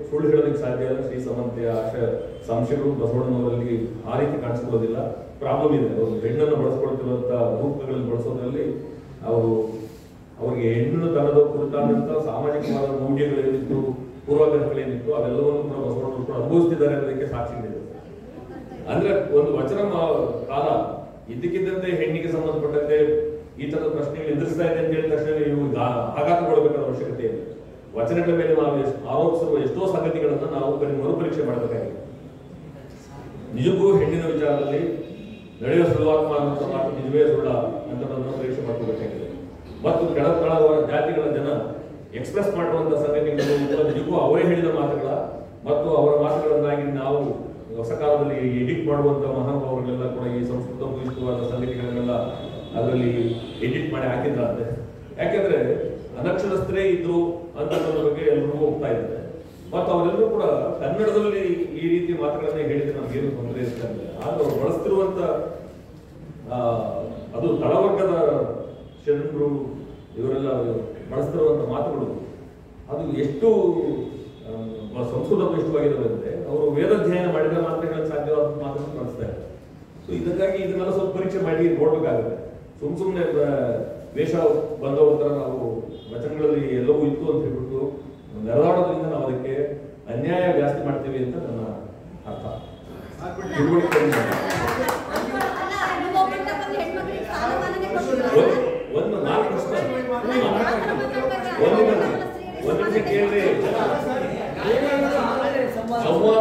Speaker 2: ಸುಳ್ಳು ಹೇಳೋದಕ್ಕೆ ಸಾಧ್ಯ ಇಲ್ಲ ಶ್ರೀ ಸಮಂತೆಯ ಆಶ ಸಂಶಯಗಳು ಬಸವಣ್ಣನವರಲ್ಲಿ ಆ ರೀತಿ ಕಾಣಿಸ್ಕೊಳ್ಳೋದಿಲ್ಲ ಪ್ರಾಬ್ಲಮ್ ಇದೆ ಅವರು ಹೆಣ್ಣನ್ನು ಬಳಸ್ಕೊಳ್ತಿರುವಂತ ರೂಪಗಳಲ್ಲಿ ಬಳಸೋದ್ರಲ್ಲಿ ಅವರು ಅವರಿಗೆ ಹೆಣ್ಣು ತನದ ಕುರಿತಾದಂತ ಸಾಮಾಜಿಕವಾದ ಮೌಲ್ಯಗಳೇನಿತ್ತು ಪೂರ್ವಾಗ್ರಹಗಳೇನಿತ್ತು ಅವೆಲ್ಲವನ್ನು ಕೂಡ ಬಸವಣ್ಣವರು ಕೂಡ ಅನುಭವಿಸ್ತಿದ್ದಾರೆ ಅನ್ನೋದಕ್ಕೆ ಸಾಕ್ಷಿಗಳಿದೆ ಅಂದ್ರೆ ಒಂದು ವಚನ ಮಾ- ಕಾಲ ಇದ್ದಕ್ಕಿದ್ದಂತೆ ಹೆಣ್ಣಿಗೆ ಸಂಬಂಧಪಟ್ಟಂತೆ ಈ ತರದ ಪ್ರಶ್ನೆಗಳು ಎದುರಿಸ್ತಾ ಇದೆ ಅಂತ ಹೇಳಿದ ತಕ್ಷಣ ನೀವು ಗಾ- ಆಘಾತಗೊಳ್ಳಬೇಕಾದ ಅವಶ್ಯಕತೆ ಇದೆ ವಚನಗಳ ಮೇಲೆ ನಾವು ಎಷ್ಟ್- ಆರೋಪಿಸಿರುವ ಎಷ್ಟೋ ಸಂಗತಿಗಳನ್ನ ನಾವು ಬರೀ ಮರುಪರೀಕ್ಷೆ ಮಾಡಬೇಕಾಗಿದೆ ನಿಜಕ್ಕೂ ಹೆಣ್ಣಿನ ವಿಚಾರದಲ್ಲಿ ನಡೆಯುವ ಸುಲಭಾತ್ಮ ಅನ್ನುವಂಥ ಮಾತು ನಿಜವೇ ಸುಳ್ಳ ಅಂತ ನಾವು ಪರೀಕ್ಷೆ ಮಾಡ್ಕೋಬೇಕಾಗಿದೆ ಮತ್ತು ಕೆಳ ತಳವ ಜಾತಿಗಳ ಜನ ಎಕ್ಸ್ಪ್ರೆಸ್ ಮಾಡುವಂತ ಸಂಗತಿಗಳು ಕೂಡ ನಿಜಕ್ಕೂ ಅವರೇ ಹೇಳಿದ ಮಾತುಗಳ ಮತ್ತು ಅವರ ಮಾತುಗಳನ್ನಾಗಿ ನಾವು ಹೊಸ ಕಾಲದಲ್ಲಿ ಎಡಿಟ್ ಮಾಡುವಂತ ಮಹಾನುಭಾವರುಗಳೆಲ್ಲ ಕೂಡ ಈ ಸಂಸ್ಕೃತ ಭೂಯಿಷ್ಠವಾದ ಸಂಗತಿಗಳನ್ನೆಲ್ಲ ಅದರಲ್ಲಿ ಎಡಿಟ್ ಮಾಡಿ ಹಾಕಿದ್ರಂತೆ ಯಾಕೆಂದ್ರೆ ಅನಕ್ಷರಸ್ಥರೇ ಇದ್ರು ಅಂತ ಅನ್ನೋದ್ರ ಬಗ್ಗೆ ಎಲ್ಲರಿಗೂ ಹೋಗ್ತಾ ಇದ್ದಾರೆ ಮತ್ತು ಅವರೆಲ್ಲರೂ ಕೂಡ ಕನ್ನಡದಲ್ಲಿ ಈ ರೀತಿ ಮಾತುಗಳನ್ನ ಹೇಳಿದ್ರೆ ನಮಗೇನು ತೊಂದರೆ ಇರ್ತಾ ಇಲ್ಲ ಆದ್ರೆ ಅವ್ರು ಬಳಸ್ತಿರುವಂತ ಆ, ಅದು ತಳವರ್ಗದ ಶರಣರು ಇವರೆಲ್ಲ ಬಳಸ್ತಿರುವಂತ ಮಾತುಗಳು ಅದು ಎಷ್ಟು ಆ, ಸಂಸ್ಕೃತ ಇಷ್ಟವಾಗಿದ್ದಾವೆ ಅಂದ್ರೆ ಅವರು ವೇದಾಧ್ಯಯನ ಮಾಡಿದ ಮಾತುಗಳಿಗೆ ಸಾಧ್ಯವಾದ ಮಾತನ್ನು ಬಳಸ್ತಾರೆ ಸೊ ಇದಕ್ಕಾಗಿ ಇದನ್ನೆಲ್ಲ ಸ್ವಲ್ಪ ಪರೀಕ್ಷೆ ಮಾಡಿ ನೋಡ್ಬೇಕಾಗುತ್ತೆ ಸುಮ್ ಸುಮ್ಮನೆ ವೇಷ ಬಂದವ್ರ ತರ ನಾವು ವಚನಗಳಲ್ಲಿ ಎಲ್ಲವೂ ಇತ್ತು ಅಂತ ಹೇಳ್ಬಿಟ್ಟು ನೆರದಾಡೋದ್ರಿಂದ ನಾವು ಅದಕ್ಕೆ ಅನ್ಯಾಯ ಜಾಸ್ತಿ ಮಾಡ್ತೀವಿ ಅಂತ ನನ್ನ ಅರ್ಥ ತಿಳುವಳಿಕೆ ಕಡಿಮೆ. ಒಂದ್- ಒಂದು ನಾಲ್ಕು ಪ್ರಶ್ನೆ ಒಂದು ನಿಮಿಷ ಒಂದು ನಿಮಿಷ ಕೇಳ್ರಿ ಸಂವಾದ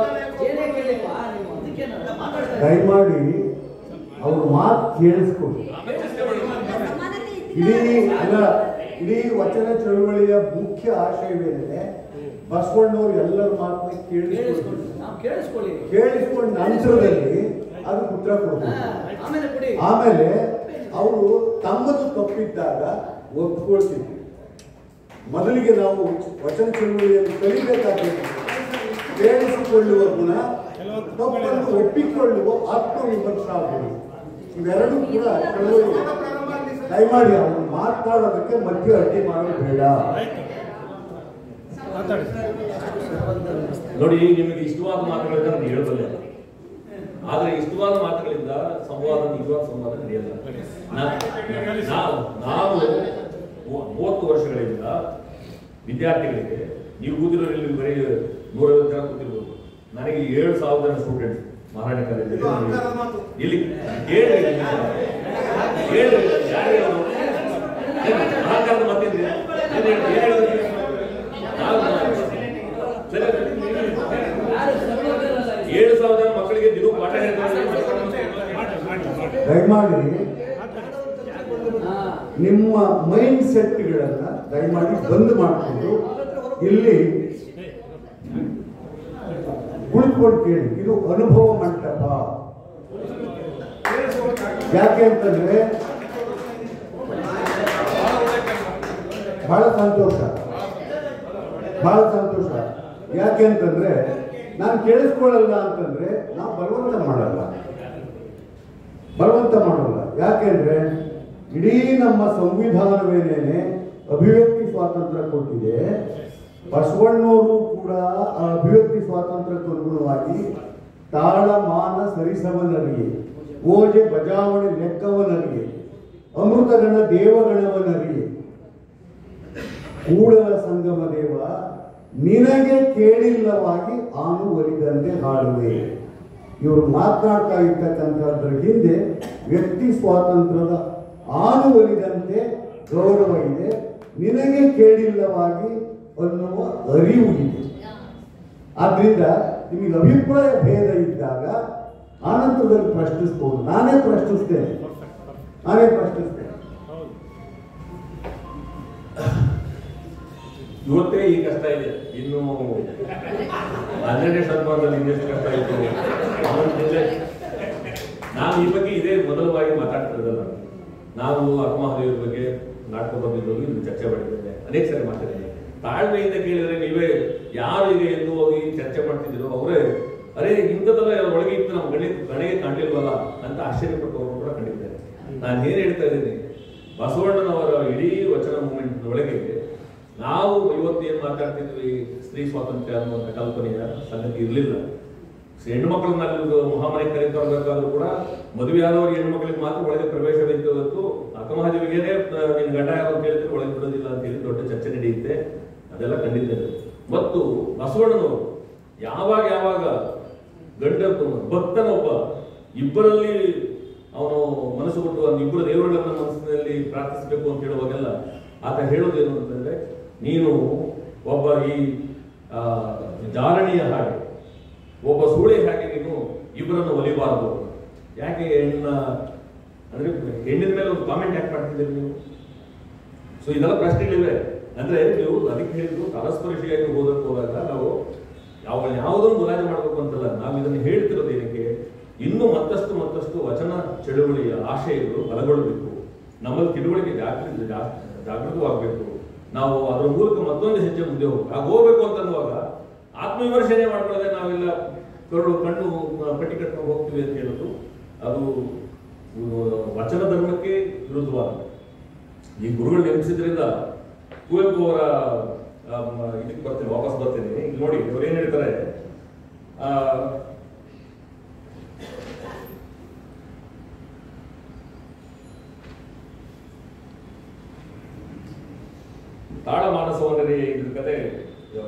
Speaker 3: ದಯಮಾಡಿ ಅವ್ರ ಮಾತು ಕೇಳಿಸ್ಕೊಡಿ
Speaker 2: ಆಮೇಲೆ ಚರ್ಚೆ ಮಾಡೋಣ.
Speaker 3: ಇಡೀ ಅಲ್ಲ ಇಡೀ ವಚನ ಚಳುವಳಿಯ ಮುಖ್ಯ ಆಶಯವೇನಿದೆ ಬಸವಣ್ಣವ್ರು ಎಲ್ಲರ ಮಾತನ್ನ ಕೇಳಿಸ್ಕೊಂಡು
Speaker 4: ನಾವು ಕೇಳಿಸ್ಕೊಳ್ಳಿ
Speaker 3: ಕೇಳಿಸ್ಕೊಂಡ ನಂತರದಲ್ಲಿ ಅದು ಉತ್ತರ
Speaker 4: ಹಾ,
Speaker 3: ಕೊಡ್ತಾರೆ
Speaker 4: ಆಮೇಲೆ ಕೊಡಿ
Speaker 3: ಆಮೇಲೆ ಅವರು ತಮ್ಮದು ತಪ್ಪಿದ್ದಾಗ ಒಪ್ಕೊಳ್ತಿದ್ರು ಮೊದಲಿಗೆ ನಾವು ವಚನ ಚಳುವಳಿಯನ್ನು ಕಲಿಬೇಕಾಗಿದೆ ಕೇಳಿಸಿಕೊಳ್ಳುವ ಗುಣ ತಪ್ಪನ್ನು ಒಪ್ಪಿಕೊಳ್ಳುವ ಆತ್ಮವಿಮರ್ಶಾ ಗುಣ ಇವೆರಡೂ ಕೂಡ ಚಳುವಳಿ ದಯಮಾಡಿ ಅವರು ಮಾತನಾಡೋದಕ್ಕೆ ಮಧ್ಯೆ ಅಡ್ಡಿ ಮಾಡೋದು ಬೇಡ
Speaker 2: ನೋಡಿ ನಿಮಗೆ ಇಷ್ಟವಾದ ಮಾತುಗಳಿಂದ ನಾನು ಹೇಳಬಲ್ಲೆ ಆದ್ರೆ ಇಷ್ಟವಾದ ಮಾತುಗಳಿಂದ ಸಂವಾದ ನಿಜವಾದ ಸಂವಾದ ನಡೆಯಲ್ಲ ನಾ- ನಾವು ನಾವು ಮೂ- ಮೂವತ್ತು ವರ್ಷಗಳಿಂದ ವಿದ್ಯಾರ್ಥಿಗಳಿಗೆ ನೀವು ಕೂತಿರೋ ಇಲ್ಲಿ ಬರೀ ನೂರೈವತ್ತು ಜನ ಕೂತಿರ್ಬೋದು ನನಗೆ ಏಳು ಸಾವಿರ ಜನ ಸ್ಟೂಡೆಂಟ್ಸ್ ಮಹಾರಾಣಿ ಕಾಲೇಜಲ್ಲಿ ಇಲ್ಲಿ ಕೇಳ್ರಿ ಕೇಳ್ರಿ ಯಾರು ಹೇಳೋದು? ಏನು ಅಹಂಕಾರದ ಮಾತೇನ್ರಿ? ಏನು ಹೇಳಿ- ಏನು ಹೇಳಿದ್ರಿ? ನಾವು ಸರಿ ಏಳು ಸಾವಿರ ಜನ ಮಕ್ಕಳಿಗೆ ದಿನ ಪಾಠ ಹೇಳ್ತಾರೆ
Speaker 3: ದಯಮಾಡಿ
Speaker 4: ಹಾ.
Speaker 3: ನಿಮ್ಮ ಮೈಂಡ್ ಸೆಟ್ಗಳನ್ನ ದಯಮಾಡಿ ಬಂದ್ ಮಾಡಿಕೊಂಡು ಇಲ್ಲಿ ಕುಳಿತುಕೊಂಡು ಕೇಳಿ ಇದು ಅನುಭವ ಮಂಟಪ ಯಾಕೆ ಅಂತಂದ್ರೆ ಬಹಳ ಸಂತೋಷ ಬಹಳ ಸಂತೋಷ ಯಾಕೆ ಅಂತಂದ್ರೆ ನಾನು ಕೇಳಿಸ್ಕೊಳ್ಳಲ್ಲ ಅಂತಂದ್ರೆ ನಾವು ಬಲವಂತ ಮಾಡಲ್ಲ ಬಲವಂತ ಮಾಡೋಲ್ಲ ಯಾಕೆಂದ್ರೆ ಇಡೀ ನಮ್ಮ ಸಂವಿಧಾನವೇನೇನೆ ಅಭಿವ್ಯಕ್ತಿ ಸ್ವಾತಂತ್ರ್ಯ ಕೊಟ್ಟಿದೆ ಬಸವಣ್ಣವರು ಕೂಡ ಆ ಅಭಿವ್ಯಕ್ತಿ ಸ್ವಾತಂತ್ರ್ಯಕ್ಕೆ ಅನುಗುಣವಾಗಿ ತಾಳ ಮಾನ ಸರಿಸವನರಿಗೆ ಓಜೆ ಬಜಾವಣೆ ಲೆಕ್ಕವನರಿಗೆ ಅಮೃತಗಣ ದೇವಗಣವನರಿಗೆ ಕೂಡಲ ಸಂಗಮ ದೇವ ನಿನಗೆ ಕೇಳಿಲ್ಲವಾಗಿ ಆನು ಒಲಿದಂತೆ ಹಾಡುವೆ ಇವರು ಮಾತನಾಡ್ತಾ ಇರ್ತಕ್ಕಂಥದ್ರ ಹಿಂದೆ ವ್ಯಕ್ತಿ ಸ್ವಾತಂತ್ರ್ಯದ ಆನು ಒಲಿದಂತೆ ಗೌರವ ಇದೆ ನಿನಗೆ ಕೇಳಿಲ್ಲವಾಗಿ ಅನ್ನುವ ಅರಿವು ಇದೆ ಆದ್ರಿಂದ ನಿಮಗೆ ಅಭಿಪ್ರಾಯ ಭೇದ ಇದ್ದಾಗ ಆನಂತರದಲ್ಲಿ ಪ್ರಶ್ನಿಸ್ಬೋದು ನಾನೇ ಪ್ರಶ್ನಿಸ್ತೇನೆ ನಾನೇ ಪ್ರಶ್ನಿಸ್ತೇನೆ
Speaker 2: ಇವತ್ತೇ ಈ ಕಷ್ಟ ಇದೆ ಇನ್ನು ಹನ್ನೆರಡನೇ ಶತಮಾನದಲ್ಲಿ ಇನ್ನೆಷ್ಟು ಕಷ್ಟ ಇತ್ತು ಅವನ ಜೊತೆ ನಾವು ಈ ಬಗ್ಗೆ ಇದೇ ಮೊದಲ ಬಾರಿ ಮಾತಾಡ್ತಿರೋದಲ್ಲ ನಾವು ಅಕ್ಕಮಹಾದೇವ್ರ ಬಗ್ಗೆ ನಾಟಕ ಬಂದಿದ್ದು ಇದು ಚರ್ಚೆ ಮಾಡಿದ್ದೇವೆ ಅನೇಕ ಸಾರಿ ಮಾತಾಡಿದ್ದೇವೆ ತಾಳ್ಮೆಯಿಂದ ಕೇಳಿದ್ರೆ ನೀವೇ ಯಾರು ಈಗ ಎಂದು ಹೋಗಿ ಚರ್ಚೆ ಮಾಡ್ತಿದ್ದೀರೋ ಅವರೇ ಅರೆ ಇಂಥದ್ದೆಲ್ಲ ಒಳಗೆ ಇತ್ತು ನಮ್ಮ ಗಣಿ ಗಣಿಗೆ ಕಾಣಲಿಲ್ವಲ್ಲ ಅಂತ ಆಶ್ಚರ್ಯಪಟ್ಟವರು ಕೂಡ ಕಂಡಿದ್ದಾರೆ ನಾನು ಏನ್ ಹೇಳ್ತಾ ಇದ್ದೀನಿ ಬಸವಣ್ಣನವರ ಇಡೀ ವಚನ ಮೂಮೆಂಟ್ ಒಳಗೆ ನಾವು ಇವತ್ತು ಏನ್ ಮಾತಾಡ್ತಿದ್ವಿ ಸ್ತ್ರೀ ಸ್ವಾತಂತ್ರ್ಯ ಅನ್ನುವಂಥ ಕಲ್ಪನೆಯ ಸಂಗತಿ ಇರಲಿಲ್ಲ ಹೆಣ್ಣು ಮಕ್ಕಳನ್ನ ಅಲ್ಲಿ ಮಹಾಮನೆ ಕರೆತರಬೇಕಾದ್ರೂ ಕೂಡ ಮದುವೆ ಆದವರು ಹೆಣ್ಣು ಮಕ್ಕಳಿಗೆ ಮಾತ್ರ ಒಳಗೆ ಪ್ರವೇಶವಿತ್ತು ಇವತ್ತು ಅಕ್ಕಮಹಾದೇವಿಗೇನೆ ನಿನ್ ಗಂಡ ಯಾರು ಅಂತ ಹೇಳಿದ್ರೆ ಒಳಗೆ ಬಿಡೋದಿಲ್ಲ ಅಂತ ಹೇಳಿ ದೊಡ್ಡ ಚರ್ಚೆ ನಡೆಯುತ್ತೆ ಅದೆಲ್ಲ ಖಂಡಿತ ಇದೆ. ಮತ್ತು ಬಸವಣ್ಣನವರು ಯಾವಾಗ ಯಾವಾಗ ಗಂಡ ಭಕ್ತನೊಬ್ಬ ಇಬ್ಬರಲ್ಲಿ ಅವನು ಮನಸ್ಸು ಕೊಟ್ಟು ಒಂದು ಇಬ್ಬರು ದೇವರುಗಳನ್ನ ಮನಸ್ಸಿನಲ್ಲಿ ಪ್ರಾರ್ಥಿಸಬೇಕು ಅಂತ ಹೇಳುವಾಗೆಲ್ಲ ಆತ ಹೇಳೋದೇನು ಅಂತಂದ್ರೆ ನೀನು ಒಬ್ಬ ಈ ಆ, ಜಾರಣಿಯ ಹಾಗೆ ಒಬ್ಬ ಸೂಳೆ ಹಾಗೆ ನೀನು ಇಬ್ಬರನ್ನು ಒಲಿಬಾರದು ಯಾಕೆ ಹೆಣ್ಣಿನ ಅಂದ್ರೆ ಹೆಣ್ಣಿನ ಮೇಲೆ ಒಂದು ಕಾಮೆಂಟ್ ಯಾಕೆ ಮಾಡ್ತಿದ್ದೀರಿ ನೀವು ಸೊ ಇದೆಲ್ಲ ಪ್ರಶ್ನೆಗಳಿವೆ ಅಂದ್ರೆ ನೀವು ಅದಕ್ಕೆ ಹೇಳಿದ್ರು ಪರಸ್ಪರಿಷಿಯಾಗಿ ಓದಕ್ಕೆ ಹೋದಾಗ ನಾವು ಯಾವ ಯಾವುದನ್ನು ಮುಲಾಜೆ ಮಾಡಬೇಕು ಅಂತಲ್ಲ ನಾವು ಇದನ್ನು ಹೇಳ್ತಿರೋದು ಏನಕ್ಕೆ ಇನ್ನೂ ಮತ್ತಷ್ಟು ಮತ್ತಷ್ಟು ವಚನ ಚಳುವಳಿಯ ಆಶಯಗಳು ಬಲಗೊಳ್ಳಬೇಕು ನಮ್ಮಲ್ಲಿ ತಿಳುವಳಿಕೆ ಜಾಗೃತಿ ಜಾ- ಜಾಗೃತವಾಗಬೇಕು ನಾವು ಅದರ ಮೂಲಕ ಮತ್ತೊಂದು ಹೆಜ್ಜೆ ಮುಂದೆ ಹೋಗ್ಬೇಕು ಆಗ ಹೋಗ್ಬೇಕು ಅಂತನ್ನುವಾಗ ಆತ್ಮವಿಮರ್ಶನೆ ಮಾಡ್ಕೊಳ್ಳದೆ ನಾವೆಲ್ಲ ಕರುಳು ಕಣ್ಣು ಆ, ಪಟ್ಟಿ ಕಟ್ಕೊಂಡು ಹೋಗ್ತೀವಿ ಅಂತ ಹೇಳೋದು ಅದು ಆ, ವಚನ ಧರ್ಮಕ್ಕೆ ವಿರುದ್ಧವಾದ ಈ ಗುರುಗಳು ನೆನಪಿಸಿದ್ರಿಂದ ಕುವೆಂಪು ಅವರ ಆ, ಮ- ಇದಕ್ಕೆ ಬರ್ತೇನೆ ವಾಪಸ್ ಬರ್ತೇನೆ ಇಲ್ಲಿ ನೋಡಿ ಅವ್ರು ಏನ್ ಹೇಳ್ತಾರೆ ಆ, ತಾಳ ಮಾನಸವನ್ನರೇ ಇದ್ರ ಕತೆ ಆ,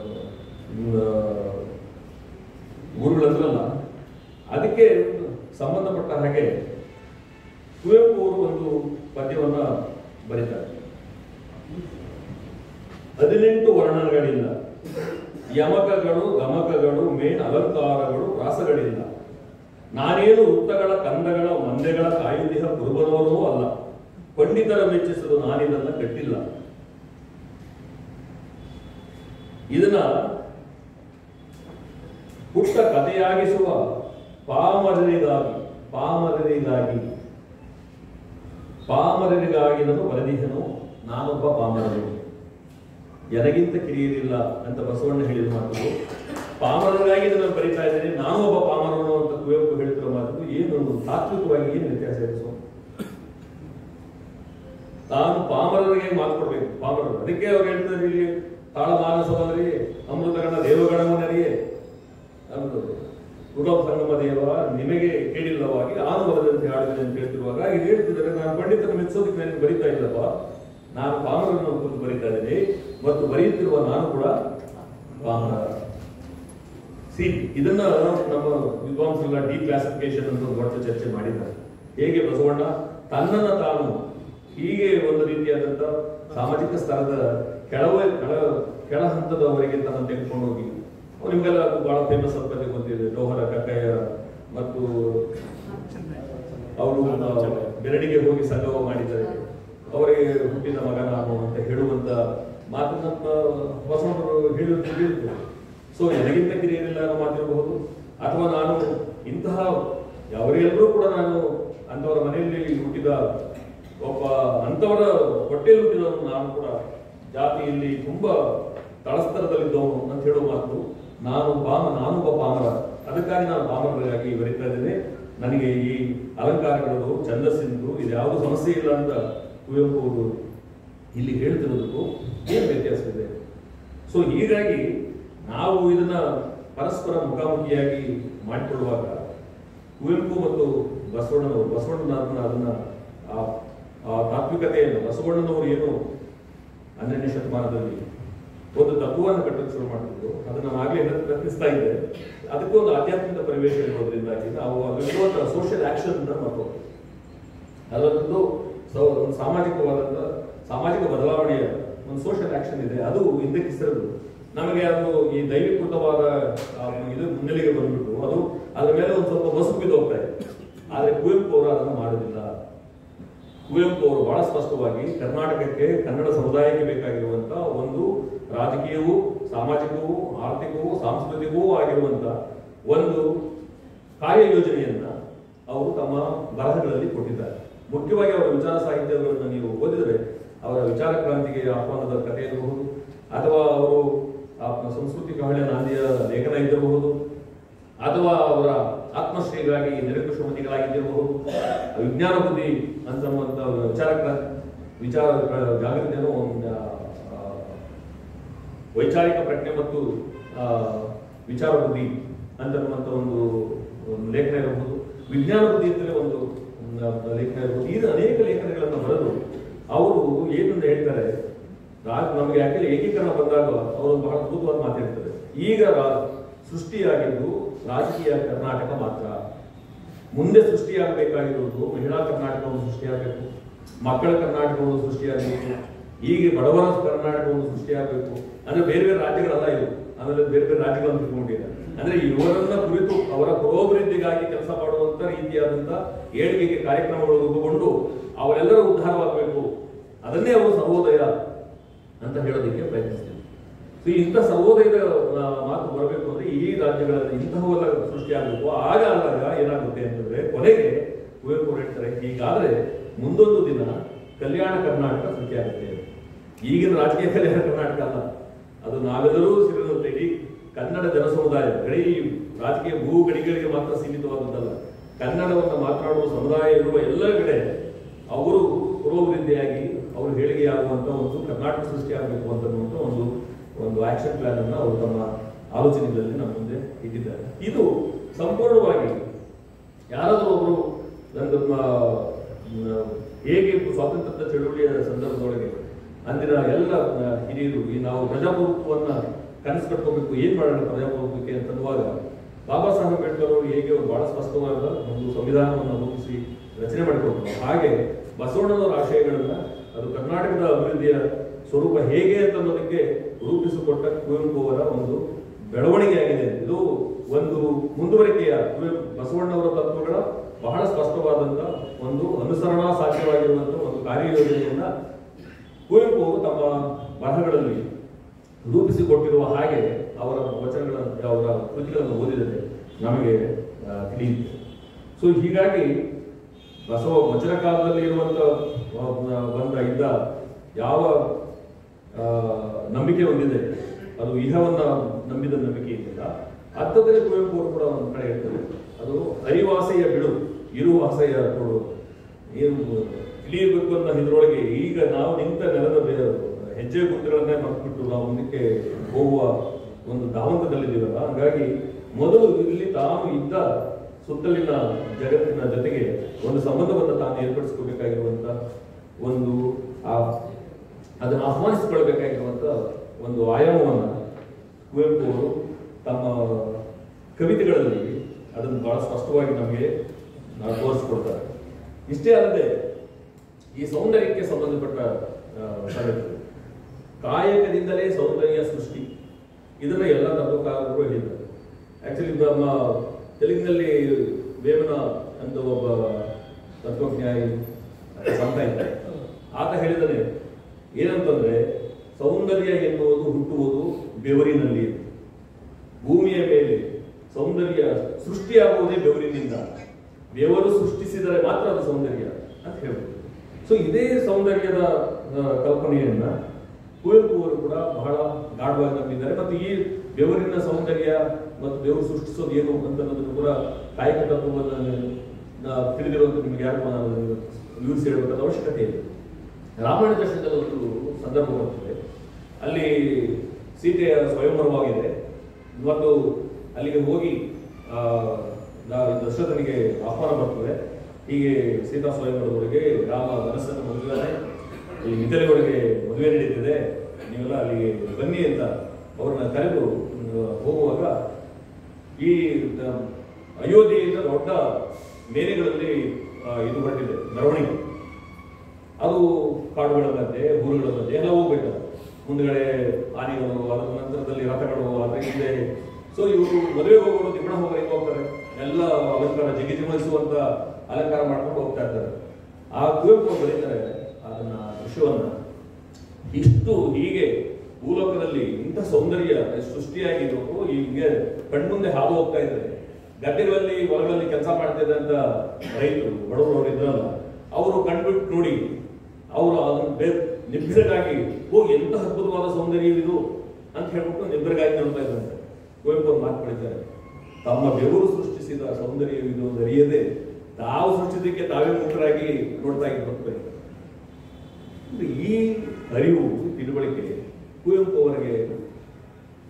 Speaker 2: ಗುರುಗಳಂದ್ರಲ್ಲ ಅದಕ್ಕೆ ಸಂಬಂಧಪಟ್ಟ ಹಾಗೆ ಕುವೆಂಪು ಅವರು ಒಂದು ಪದ್ಯವನ್ನ ಬರೀತಾರೆ ಹದಿನೆಂಟು ವರ್ಣಗಳಿಲ್ಲ ಯಮಕಗಳು ಗಮಕಗಳು ಮೇನ್ ಅಲಂಕಾರಗಳು ರಾಸಗಳಿಲ್ಲ ನಾನೇನು ವೃತ್ತಗಳ ಕಂದಗಳ ಮಂದೆಗಳ ಕಾಯುದೇಹ ಕುರುಬನವರೂ ಅಲ್ಲ ಪಂಡಿತರ ಮೆಚ್ಚಿಸಲು ನಾನಿದನ್ನ ಕಟ್ಟಿಲ್ಲ ಇದನ್ನ ಪುಟ್ಟ ಕಥೆಯಾಗಿಸುವ ಪಾಮರರಿಗಾಗಿ ಪಾಮರರಿಗಾಗಿ ಪಾಮರರಿಗಾಗಿ ನಾನು ಬರೆದಿದ್ದನು ನಾನೊಬ್ಬ ಪಾಮರರು ಎನಗಿಂತ ಕಿರಿಯರಿಲ್ಲ ಅಂತ ಬಸವಣ್ಣ ಹೇಳಿದ ಮಾತು ಪಾಮರರಿಗಾಗಿ ನಾನು ಬರೀತಾ ಇದ್ದೇನೆ ನಾನು ಒಬ್ಬ ಪಾಮರನು ಅಂತ ಕುವೆಂಪು ಹೇಳ್ತಿರೋ ಮಾತು ಏನು ತಾತ್ವಿಕವಾಗಿ ಏನು ವ್ಯತ್ಯಾಸ ಇದೆ ಸ್ವಾಮಿ? ತಾನು ಪಾಮರರಿಗೆ ಮಾತು ಕೊಡ್ಬೇಕು ಪಾಮರರು ಅದಕ್ಕೆ ಅವ್ರು ಹೇಳ್ತಾರೆ ಇಲ್ಲಿ ತಾಳ ಮಾನಸವನರಿ ಅಮೃತಗಣ ದೇವಗಣವನರಿಯೇ ಅನ್ನೋದು ಉಗಮ ಸಂಗಮ ದೇವ ನಿಮಗೆ ಕೇಳಿಲ್ಲವಾಗಿ ಆನು ಬರದಂತೆ ಆಡಿದೆ ಅಂತ ಹೇಳ್ತಿರುವಾಗ ಇದು ಹೇಳ್ತಿದ್ದಾರೆ ನಾನು ಪಂಡಿತರ ಮೆಚ್ಚೋದಕ್ಕೆ ನನಗೆ ಬರೀತಾ ಇಲ್ಲಪ್ಪ ನಾನು ಪಾಮರನ್ನು ಕುರಿತು ಬರೀತಾ ಇದ್ದೀನಿ ಮತ್ತು ಬರೆಯುತ್ತಿರುವ ನಾನು ಕೂಡ ಪಾಮರ ಸಿ ಇದನ್ನ ನಮ್ಮ ವಿದ್ವಾಂಸರೆಲ್ಲ ಡಿ ಕ್ಲಾಸಿಫಿಕೇಶನ್ ಅಂತ ಒಂದು ದೊಡ್ಡ ಚರ್ಚೆ ಮಾಡಿದ್ದಾರೆ ಹೇಗೆ ಬಸವಣ್ಣ ತನ್ನನ್ನ ತಾನು ಹೀಗೆ ಒಂದು ರೀತಿಯಾದಂತ ಸಾಮಾಜಿಕ ಸ್ತರದ ಕೆಳವ ಕೆಳ ಕೆಳ ಹಂತದವರೆಗೆ ತನ್ನ ತೆಗೆದುಕೊಂಡು ಹೋಗಿ ಅವ್ರು ನಿಮ್ಗೆಲ್ಲ ಅದು ಬಹಳ ಫೇಮಸ್ ಅಂತ ಗೊತ್ತಿದೆ ಡೋಹರ ಕಕ್ಕಯ್ಯ ಮತ್ತು ಅವರು ಬೆರಡಿಗೆ ಹೋಗಿ ಸಂಗಮ ಮಾಡಿದ್ದಾರೆ ಅವರಿಗೆ ಹುಟ್ಟಿದ ಮಗ ನಾನು ಅಂತ ಹೇಳುವಂತ ಮಾತನ್ನ ಬಸವಣ್ಣರು ಹೇಳುವಂತ ಹೇಳಿದ್ರು ಸೊ ನನಗಿಂತ ಕಿರಿಯರಿಲ್ಲ ಅನ್ನೋ ಮಾತಿರಬಹುದು ಅಥವಾ ನಾನು ಇಂತಹ ಅವರೆಲ್ಲರೂ ಕೂಡ ನಾನು ಅಂತವರ ಮನೆಯಲ್ಲಿ ಹುಟ್ಟಿದ ಒಬ್ಬ ಅಂತವರ ಹೊಟ್ಟೆಯಲ್ಲಿ ಹುಟ್ಟಿದವನು ನಾನು ಕೂಡ ಜಾತಿಯಲ್ಲಿ ತುಂಬಾ ತಳಸ್ತರದಲ್ಲಿದ್ದವನು ಅಂತ ಹೇಳುವ ಮಾತು ನಾನು ಪಾಮ ನಾನೊಬ್ಬ ಪಾಮರ ಅದಕ್ಕಾಗಿ ನಾನು ಪಾಮರರಾಗಿ ಬರೀತಾ ಇದ್ದೇನೆ ನನಗೆ ಈ ಅಲಂಕಾರಗಳು ಛಂದಸ್ಸಿಂದು ಇದ್ಯಾವುದು ಸಮಸ್ಯೆ ಇಲ್ಲ ಅಂತ ಕುವೆಂಪು ಅವರು ಇಲ್ಲಿ ಹೇಳ್ತಿರೋದಕ್ಕೂ ಏನು ವ್ಯತ್ಯಾಸವಿದೆ ಸೊ ಹೀಗಾಗಿ ನಾವು ಇದನ್ನ ಪರಸ್ಪರ ಮುಖಾಮುಖಿಯಾಗಿ ಮಾಡಿಕೊಳ್ಳುವಾಗ ಕುವೆಂಪು ಮತ್ತು ಬಸವಣ್ಣನವರು ಬಸವಣ್ಣನ ಅದನ್ನ ಆ- ಆ ತಾತ್ವಿಕತೆಯನ್ನು ಬಸವಣ್ಣನವರು ಏನು ಹನ್ನೆರಡನೇ ಶತಮಾನದಲ್ಲಿ ಒಂದು ತತ್ವವನ್ನು ಕಟ್ಟಕ್ಕೆ ಶುರು ಮಾಡ್ತಿದ್ರು ಅದನ್ನ ನಾನು ಆಗ್ಲೇ ಪ್ರಯತ್ನಿಸ್ತಾ ಇದ್ದೆ ಅದಕ್ಕೆ ಒಂದು ಆಧ್ಯಾತ್ಮಿಕ ಪ್ರವೇಶ ಇರೋದ್ರಿಂದಾಗಿ ನಾವು ಅಲ್ಲಿರುವಂತಹ ಸೋಷಿಯಲ್ ಆಕ್ಷನ್ ಅಂತ ಮಾಡ್ಬೋದು ಅದರದ್ದು ಸೊ- ಒಂದು ಸಾಮಾಜಿಕವಾದಂತ ಸಾಮಾಜಿಕ ಬದಲಾವಣೆಯ ಒಂದು ಸೋಷಿಯಲ್ ಆಕ್ಷನ್ ಇದೆ ಅದು ಹಿಂದಕ್ಕೆ ಸರಿದು ನಮಗೆ ಅದು ಈ ದೈವೀಕೃತವಾದ ಆ, ಇದು ಮುನ್ನೆಲೆಗೆ ಬಂದ್ಬಿಟ್ಟು ಅದು ಅದ್ರ ಮೇಲೆ ಒಂದು ಸ್ವಲ್ಪ ಬಸುಕು ಬಿದ್ದು ಹೋಗ್ತಾ ಇದೆ ಆದ್ರೆ ಕುವೆಂಪು ಅವರು ಅದನ್ನು ಮಾಡೋದಿಲ್ಲ ಕುವೆಂಪು ಅವರು ಬಹಳ ಸ್ಪಷ್ಟವಾಗಿ ಕರ್ನಾಟಕಕ್ಕೆ ಕನ್ನಡ ಸಮುದಾಯಕ್ಕೆ ಬೇಕಾಗಿರುವಂತ ಒಂದು ರಾಜಕೀಯವೂ ಸಾಮಾಜಿಕವೂ ಆರ್ಥಿಕವೂ ಸಾಂಸ್ಕೃತಿಕವೂ ಆಗಿರುವಂತ ಒಂದು ಕಾರ್ಯ ಯೋಜನೆಯನ್ನ ಅವರು ತಮ್ಮ ಬರಹಗಳಲ್ಲಿ ಕೊಟ್ಟಿದ್ದಾರೆ ಮುಖ್ಯವಾಗಿ ಅವರ ವಿಚಾರ ಸಾಹಿತ್ಯಗಳನ್ನು ನೀವು ಓದಿದರೆ ಅವರ ವಿಚಾರ ಕ್ರಾಂತಿಗೆ ಆಹ್ವಾನದ ಕಥೆ ಇರಬಹುದು ಅಥವಾ ಅವರು ಆ ಸಂಸ್ಕೃತಿ ಕಹಳೆ ನಾಂದಿಯ ಲೇಖನ ಇದ್ದಿರಬಹುದು ಅಥವಾ ಅವರ ಆತ್ಮಶ್ರೀಗಾಗಿ ನಿರಂಕುಶಮತಿಗಳಾಗಿದ್ದಿರಬಹುದು ವಿಜ್ಞಾನ ಬುದ್ಧಿ ಅಂತನ್ನುವಂಥ ವಿಚಾರ ಕ್ರಾಂತಿ ವಿಚಾರ ಜಾಗೃತಿಯನ್ನು ಒಂದು, ಆ, ವೈಚಾರಿಕ ಪ್ರಜ್ಞೆ ಮತ್ತು ಆ, ವಿಚಾರ ಬುದ್ಧಿ ಅಂತನ್ನುವಂಥ ಒಂದು ಒಂದು ಲೇಖನ ಇರಬಹುದು ವಿಜ್ಞಾನ ಬುದ್ಧಿ ಅಂತಲೇ ಒಂದು ಮ್, ಲೇಖನ ಇರಬಹುದು ಇದು ಅನೇಕ ಲೇಖನಗಳನ್ನು ಬರೆದು ಅವರು ಏನಂತ ಹೇಳ್ತಾರೆ ರಾಜ್ ನಮಗೆ ಯಾಕೆ ಏಕೀಕರಣ ಬಂದಾಗ ಅವರು ಬಹಳ ಅದ್ಭುತವಾದ ಮಾತಾಡ್ತಾರೆ ಈಗ ರಾ- ಸೃಷ್ಟಿಯಾಗಿದ್ದು ರಾಜಕೀಯ ಕರ್ನಾಟಕ ಮಾತ್ರ ಮುಂದೆ ಸೃಷ್ಟಿಯಾಗಬೇಕಾಗಿರುವುದು ಮಹಿಳಾ ಕರ್ನಾಟಕವನ್ನು ಸೃಷ್ಟಿಯಾಗಬೇಕು ಮಕ್ಕಳ ಕರ್ನಾಟಕವನ್ನು ಸೃಷ್ಟಿಯಾಗಬೇಕು ಈಗ ಬಡವರ ಕರ್ನಾಟಕವನ್ನು ಸೃಷ್ಟಿಯಾಗಬೇಕು ಅಂದ್ರೆ ಬೇರೆ ಬೇರೆ ರಾಜ್ಯಗಳಲ್ಲ ಇವು ಆಮೇಲೆ ಬೇರೆ ಬೇರೆ ರಾಜ್ಯಗಳನ್ನು ತಿಳ್ಕೊಂಡಿದ್ದಾರೆ ಅಂದ್ರೆ ಇವರನ್ನ ಕುರಿತು ಅವರ ಪುರೋಭಿವೃದ್ಧಿಗಾಗಿ ಕೆಲಸ ಮಾಡುವಂತ ರೀತಿಯಾದಂತ ಏಳಿಗೆಗೆ ಕಾರ್ಯಕ್ರಮಗಳು ರೂಪುಗೊಂಡು ಅವರೆಲ್ಲರೂ ಉದ್ಧಾರವಾಗಬೇಕು ಅದನ್ನೇ ಅವರು ಸರ್ವೋದಯ ಅಂತ ಹೇಳೋದಕ್ಕೆ ಪ್ರಯತ್ನಿಸ್ತೀವಿ ಸೊ ಇಂಥ ಸರ್ವೋದಯದ ಆ, ಮಾತು ಬರಬೇಕು ಅಂದ್ರೆ ಈ ರಾಜ್ಯಗಳಲ್ಲಿ ಇಂತಹವೆಲ್ಲ ಸೃಷ್ಟಿಯಾಗಬೇಕು ಆಗ ಆದಾಗ ಏನಾಗುತ್ತೆ ಅಂತಂದ್ರೆ ಕೊನೆಗೆ ಕುವೆಂಪು ಅವ್ರು ಹೇಳ್ತಾರೆ ಹೀಗಾದ್ರೆ ಮುಂದೊಂದು ದಿನ ಕಲ್ಯಾಣ ಕರ್ನಾಟಕ ಸೃಷ್ಟಿಯಾಗುತ್ತೆ ಈಗಿನ ರಾಜಕೀಯ ಕಲ್ಯಾಣ ಕರ್ನಾಟಕ ಅಲ್ಲ ಅದು ನಾವೆಲ್ಲರೂ ಸೇರಿದಂತೆ ಇಡೀ ಕನ್ನಡ ಜನ ಸಮುದಾಯ ಗಡಿ ರಾಜಕೀಯ ಭೂ ಗಡಿಗಳಿಗೆ ಮಾತ್ರ ಸೀಮಿತವಾದದ್ದಲ್ಲ ಕನ್ನಡವನ್ನು ಮಾತನಾಡುವ ಸಮುದಾಯ ಇರುವ ಎಲ್ಲ ಕಡೆ ಅವರು ಪುರೋಭಿವೃದ್ಧಿಯಾಗಿ ಅವರು ಹೇಳಿಕೆಯಾಗುವಂತ ಒಂದು ಕರ್ನಾಟಕ ಸೃಷ್ಟಿಯಾಗಬೇಕು ಅಂತನ್ನುವಂತ ಒಂದು ಒಂದು ಆಕ್ಷನ್ ಪ್ಲಾನ್ ಅನ್ನ ಅವರು ತಮ್ಮ ಆಲೋಚನೆಗಳಲ್ಲಿ ನಮ್ಮ ಮುಂದೆ ಇಟ್ಟಿದ್ದಾರೆ ಇದು ಸಂಪೂರ್ಣವಾಗಿ ಯಾರಾದರೂ ಒಬ್ರು ನನ್ನ ಮ್, ಹೇಗೆ ಸ್ವಾತಂತ್ರ್ಯದ ಚಳುವಳಿಯ ಸಂದರ್ಭದೊಳಗೆ ಅಂದಿನ ಎಲ್ಲ ಆ, ಹಿರಿಯರು ಈ ನಾವು ಪ್ರಜಾಪ್ರಭುತ್ವವನ್ನ ಕನಸು ಕಟ್ಕೋಬೇಕು ಏನ್ ಮಾಡೋಣ ಪ್ರಜಾಪ್ರಭುತ್ವಕ್ಕೆ ಅಂತನ್ನುವಾಗ ಬಾಬಾ ಸಾಹೇಬ್ ಅಂಬೇಡ್ಕರ್ ಅವರು ಹೇಗೆ ಒಂದು ಬಹಳ ಸ್ಪಷ್ಟವಾದ ಒಂದು ಸಂವಿಧಾನವನ್ನು ರೂಪಿಸಿ ರಚನೆ ಮಾಡಿಕೊಟ್ರು ಹಾಗೆ ಬಸವಣ್ಣನವರ ಆಶಯಗಳನ್ನ ಅದು ಕರ್ನಾಟಕದ ಅಭಿವೃದ್ಧಿಯ ಸ್ವರೂಪ ಹೇಗೆ ಅಂತ ಅನ್ನೋದಕ್ಕೆ ರೂಪಿಸಿಕೊಟ್ಟ ಕುವೆಂಪು ಅವರ ಒಂದು ಬೆಳವಣಿಗೆ ಆಗಿದೆ ಇದು ಒಂದು ಮುಂದುವರಿಕೆಯ ಕುವೆಂಪು ಬಸವಣ್ಣವರ ತತ್ವಗಳ ಬಹಳ ಸ್ಪಷ್ಟವಾದಂತ ಒಂದು ಅನುಸರಣಾ ಸಾಧ್ಯವಾಗಿರುವಂತ ಒಂದು ಕಾರ್ಯಯೋಜನೆಯನ್ನ ಕುವೆಂಪು ಅವರು ತಮ್ಮ ಬರಹಗಳಲ್ಲಿ ರೂಪಿಸಿಕೊಟ್ಟಿರುವ ಹಾಗೆ ಅವರ ವಚನಗಳನ್ನು ಅವರ ಕೃತಿಗಳನ್ನು ಓದಿದರೆ ನಮಗೆ ಆ, ತಿಳಿಯುತ್ತೆ ಸೊ ಹೀಗಾಗಿ ಬಸವ ವಚನ ಕಾಲದಲ್ಲಿ ಇರುವಂತ ಆ, ಬಂದ ಇದ್ದ ಯಾವ ಆ, ನಂಬಿಕೆ ಹೊಂದಿದೆ ಅದು ಇಹವನ್ನ ನಂಬಿದ ನಂಬಿಕೆ ಇದೆಯಲ್ಲ ಅರ್ಥದಲ್ಲಿ ಕುವೆಂಪು ಅವರು ಕೂಡ ಒಂದು ಕಡೆ ಹೇಳ್ತಾರೆ ಅದು ಅರಿವಾಸೆಯ ಬಿಡು ಇರುವಾಸೆಯ ಕೊಡು ಏನು ತಿಳಿಯಬೇಕು ಅನ್ನೋ ಇದ್ರೊಳಗೆ ಈಗ ನಾವು ನಿಂತ ನೆಲದ ಬೇ- ಹೆಜ್ಜೆ ಗುರುತುಗಳನ್ನೇ ಮರೆತುಬಿಟ್ಟು ನಾವು ಮುಂದಕ್ಕೆ ಹೋಗುವ ಒಂದು ಧಾವಂತದಲ್ಲಿದ್ದೀವಲ್ಲ ಹಾಗಾಗಿ ಮೊದಲು ಇಲ್ಲಿ ತಾನು ಇದ್ದ ಸುತ್ತಲಿನ ಜಗತ್ತಿನ ಜೊತೆಗೆ ಒಂದು ಸಂಬಂಧವನ್ನು ತಾನು ಏರ್ಪಡಿಸ್ಕೋಬೇಕಾಗಿರುವಂತ ಒಂದು ಆ ಅದನ್ನು ಆಹ್ವಾನಿಸಿಕೊಳ್ಬೇಕಾಗಿರುವಂತ ಒಂದು ಆಯಾಮವನ್ನ ಕುವೆಂಪು ಅವರು ತಮ್ಮ ಕವಿತೆಗಳಲ್ಲಿ ಅದನ್ನು ಬಹಳ ಸ್ಪಷ್ಟವಾಗಿ ನಮಗೆ ನಾವು ತೋರಿಸ್ಕೊಡ್ತಾರೆ ಇಷ್ಟೇ ಅಲ್ಲದೆ ಈ ಸೌಂದರ್ಯಕ್ಕೆ ಸಂಬಂಧಪಟ್ಟ ಆ, ಸಂಗತಿ ಕಾಯಕದಿಂದಲೇ ಸೌಂದರ್ಯ ಸೃಷ್ಟಿ ಇದನ್ನ ಎಲ್ಲ ತತ್ವಕಾರರು ಹೇಳಿದ್ದಾರೆ ಆಕ್ಚುಲಿ ನಮ್ಮ ತೆಲುಗಿನಲ್ಲಿ ವೇಮನ ಅಂತ ಒಬ್ಬ ತತ್ವಜ್ಞಾನಿ ಸಂತ ಇದ್ದಾರೆ ಆತ ಹೇಳಿದರೆ ಏನಂತಂದ್ರೆ ಸೌಂದರ್ಯ ಎನ್ನುವುದು ಹುಟ್ಟುವುದು ಬೆವರಿನಲ್ಲಿ ಭೂಮಿಯ ಮೇಲೆ ಸೌಂದರ್ಯ ಸೃಷ್ಟಿಯಾಗುವುದೇ ಬೆವರಿನಿಂದ ಬೆವರು ಸೃಷ್ಟಿಸಿದರೆ ಮಾತ್ರ ಅದು ಸೌಂದರ್ಯ ಅಂತ ಹೇಳ್ಬೋದು ಸೊ ಇದೇ ಸೌಂದರ್ಯದ ಆ, ಕಲ್ಪನೆಯನ್ನ ಕುವೆಂಪು ಅವರು ಕೂಡ ಬಹಳ ಗಾಢವಾಗಿ ನಂಬಿದ್ದಾರೆ ಮತ್ತು ಈ ಬೆವರಿನ ಸೌಂದರ್ಯ ಮತ್ತು ಬೆವರು ಸೃಷ್ಟಿಸೋದು ಏನು ಅಂತ ಅನ್ನೋದನ್ನು ಕೂಡ ಕಾಯಕ ತತ್ವವನ್ನು ನಾ- ತಿಳಿದಿರುವಂತ ನಿಮಗೆ ಯಾರು ನಾನು ವಿವರಿಸಿ ಹೇಳಬೇಕಾದ ಅವಶ್ಯಕತೆ ಇದೆ ರಾಮಾಯಣ ದರ್ಶನದಲ್ಲಿ ಒಂದು ಸಂದರ್ಭ ಬರ್ತದೆ ಅಲ್ಲಿ ಸೀತೆಯ ಸ್ವಯಂವರವಾಗಿದೆ ಮತ್ತು ಅಲ್ಲಿಗೆ ಹೋಗಿ ಆ, ನಾ- ದಶರಥನಿಗೆ ಆಹ್ವಾನ ಬರ್ತದೆ ಹೀಗೆ ಸೀತಾ ಸ್ವಯಂವರದೊಳಗೆ ರಾಮ ಮನಸ್ಸನ್ನು ಮದುವೆ ಈ ಇಟಲಿ ಒಳಗೆ ಮದುವೆ ನಡೀತಿದೆ ನೀವೆಲ್ಲ ಅಲ್ಲಿಗೆ ಬನ್ನಿ ಅಂತ ಅವ್ರನ್ನ ಕರೆದು ಆ, ಹೋಗುವಾಗ ಈ ಆ, ಅಯೋಧ್ಯೆಯಿಂದ ದೊಡ್ಡ ಮೇರೆಗಳಲ್ಲಿ ಆ, ಇದು ಹೊರಟಿದೆ ಮೆರವಣಿಗೆ ಅದು ಕಾಡುಗಳ ಮಧ್ಯೆ ಊರುಗಳ ಮಧ್ಯೆ ಎಲ್ಲ ಹೋಗ್ಬೇಕು ಮುಂದ್ಗಡೆ ಆನೆಗಳು ಅದರ ನಂತರದಲ್ಲಿ ರಥಗಳು ಅದ್ರ ಹಿಂದೆ ಸೊ ಇವರು ಮದುವೆ ಹೋಗೋರು ತಿಮ್ಮಣ ಹೋಗೋರು ಹೆಂಗ್ ಹೋಗ್ತಾರೆ ಎಲ್ಲ ಅಲಂಕಾರ ಜಿಗಿಜಿಮಲಿಸುವಂತ ಅಲಂಕಾರ ಮಾಡ್ಕೊಂಡು ಹೋಗ್ತಾ ಇರ್ತಾರೆ ಆ ಕುವೆಂಪು ಅವ್ರು ಬರೀತಾರೆ ಅದನ್ನ ದೃಶ್ಯವನ್ನ ಇಷ್ಟು ಹೀಗೆ ಭೂಲೋಕದಲ್ಲಿ ಇಂಥ ಸೌಂದರ್ಯ ಸೃಷ್ಟಿಯಾಗಿರೋರು ಹೀಗೆ ಕಣ್ಮುಂದೆ ಹಾದು ಹೋಗ್ತಾ ಇದ್ದಾರೆ ಗದ್ದೆಗಳಲ್ಲಿ ಹೊಲಗಳಲ್ಲಿ ಕೆಲಸ ಮಾಡ್ತಾ ಇದ್ದಂತ ರೈತರು ಬಡವರು ಅವರು ಇದ್ರಲ್ಲ ಅವರು ಕಣ್ಬಿಟ್ಟು ನೋಡಿ ಅವರು ಅದನ್ನ ಬೆ- ನಿಬ್ಬೆರಗಾಗಿ ಓ ಎಂತ ಅದ್ಭುತವಾದ ಸೌಂದರ್ಯ ಇದು ಅಂತ ಹೇಳ್ಬಿಟ್ಟು ನಿಬ್ಬೆರಗಾಗಿ ನೋಡ್ತಾ ಇದ್ದಂತೆ ಕುವೆಂಪು ಅವ್ರು ಮಾತು ಪಡಿತಾರೆ ತಮ್ಮ ಬೆವರು ಸೃಷ್ಟಿಸಿದ ಸೌಂದರ್ಯ ಇದು ಅಂತ ಅರಿಯದೆ ತಾವು ಸೃಷ್ಟಿಸಕ್ಕೆ ತಾವೇ ಮುಖರಾಗಿ ನೋಡ್ತಾ ಇದ್ದು ಈ ಅರಿವು ತಿಳುವಳಿಕೆ ಕುವೆಂಪು ಅವರಿಗೆ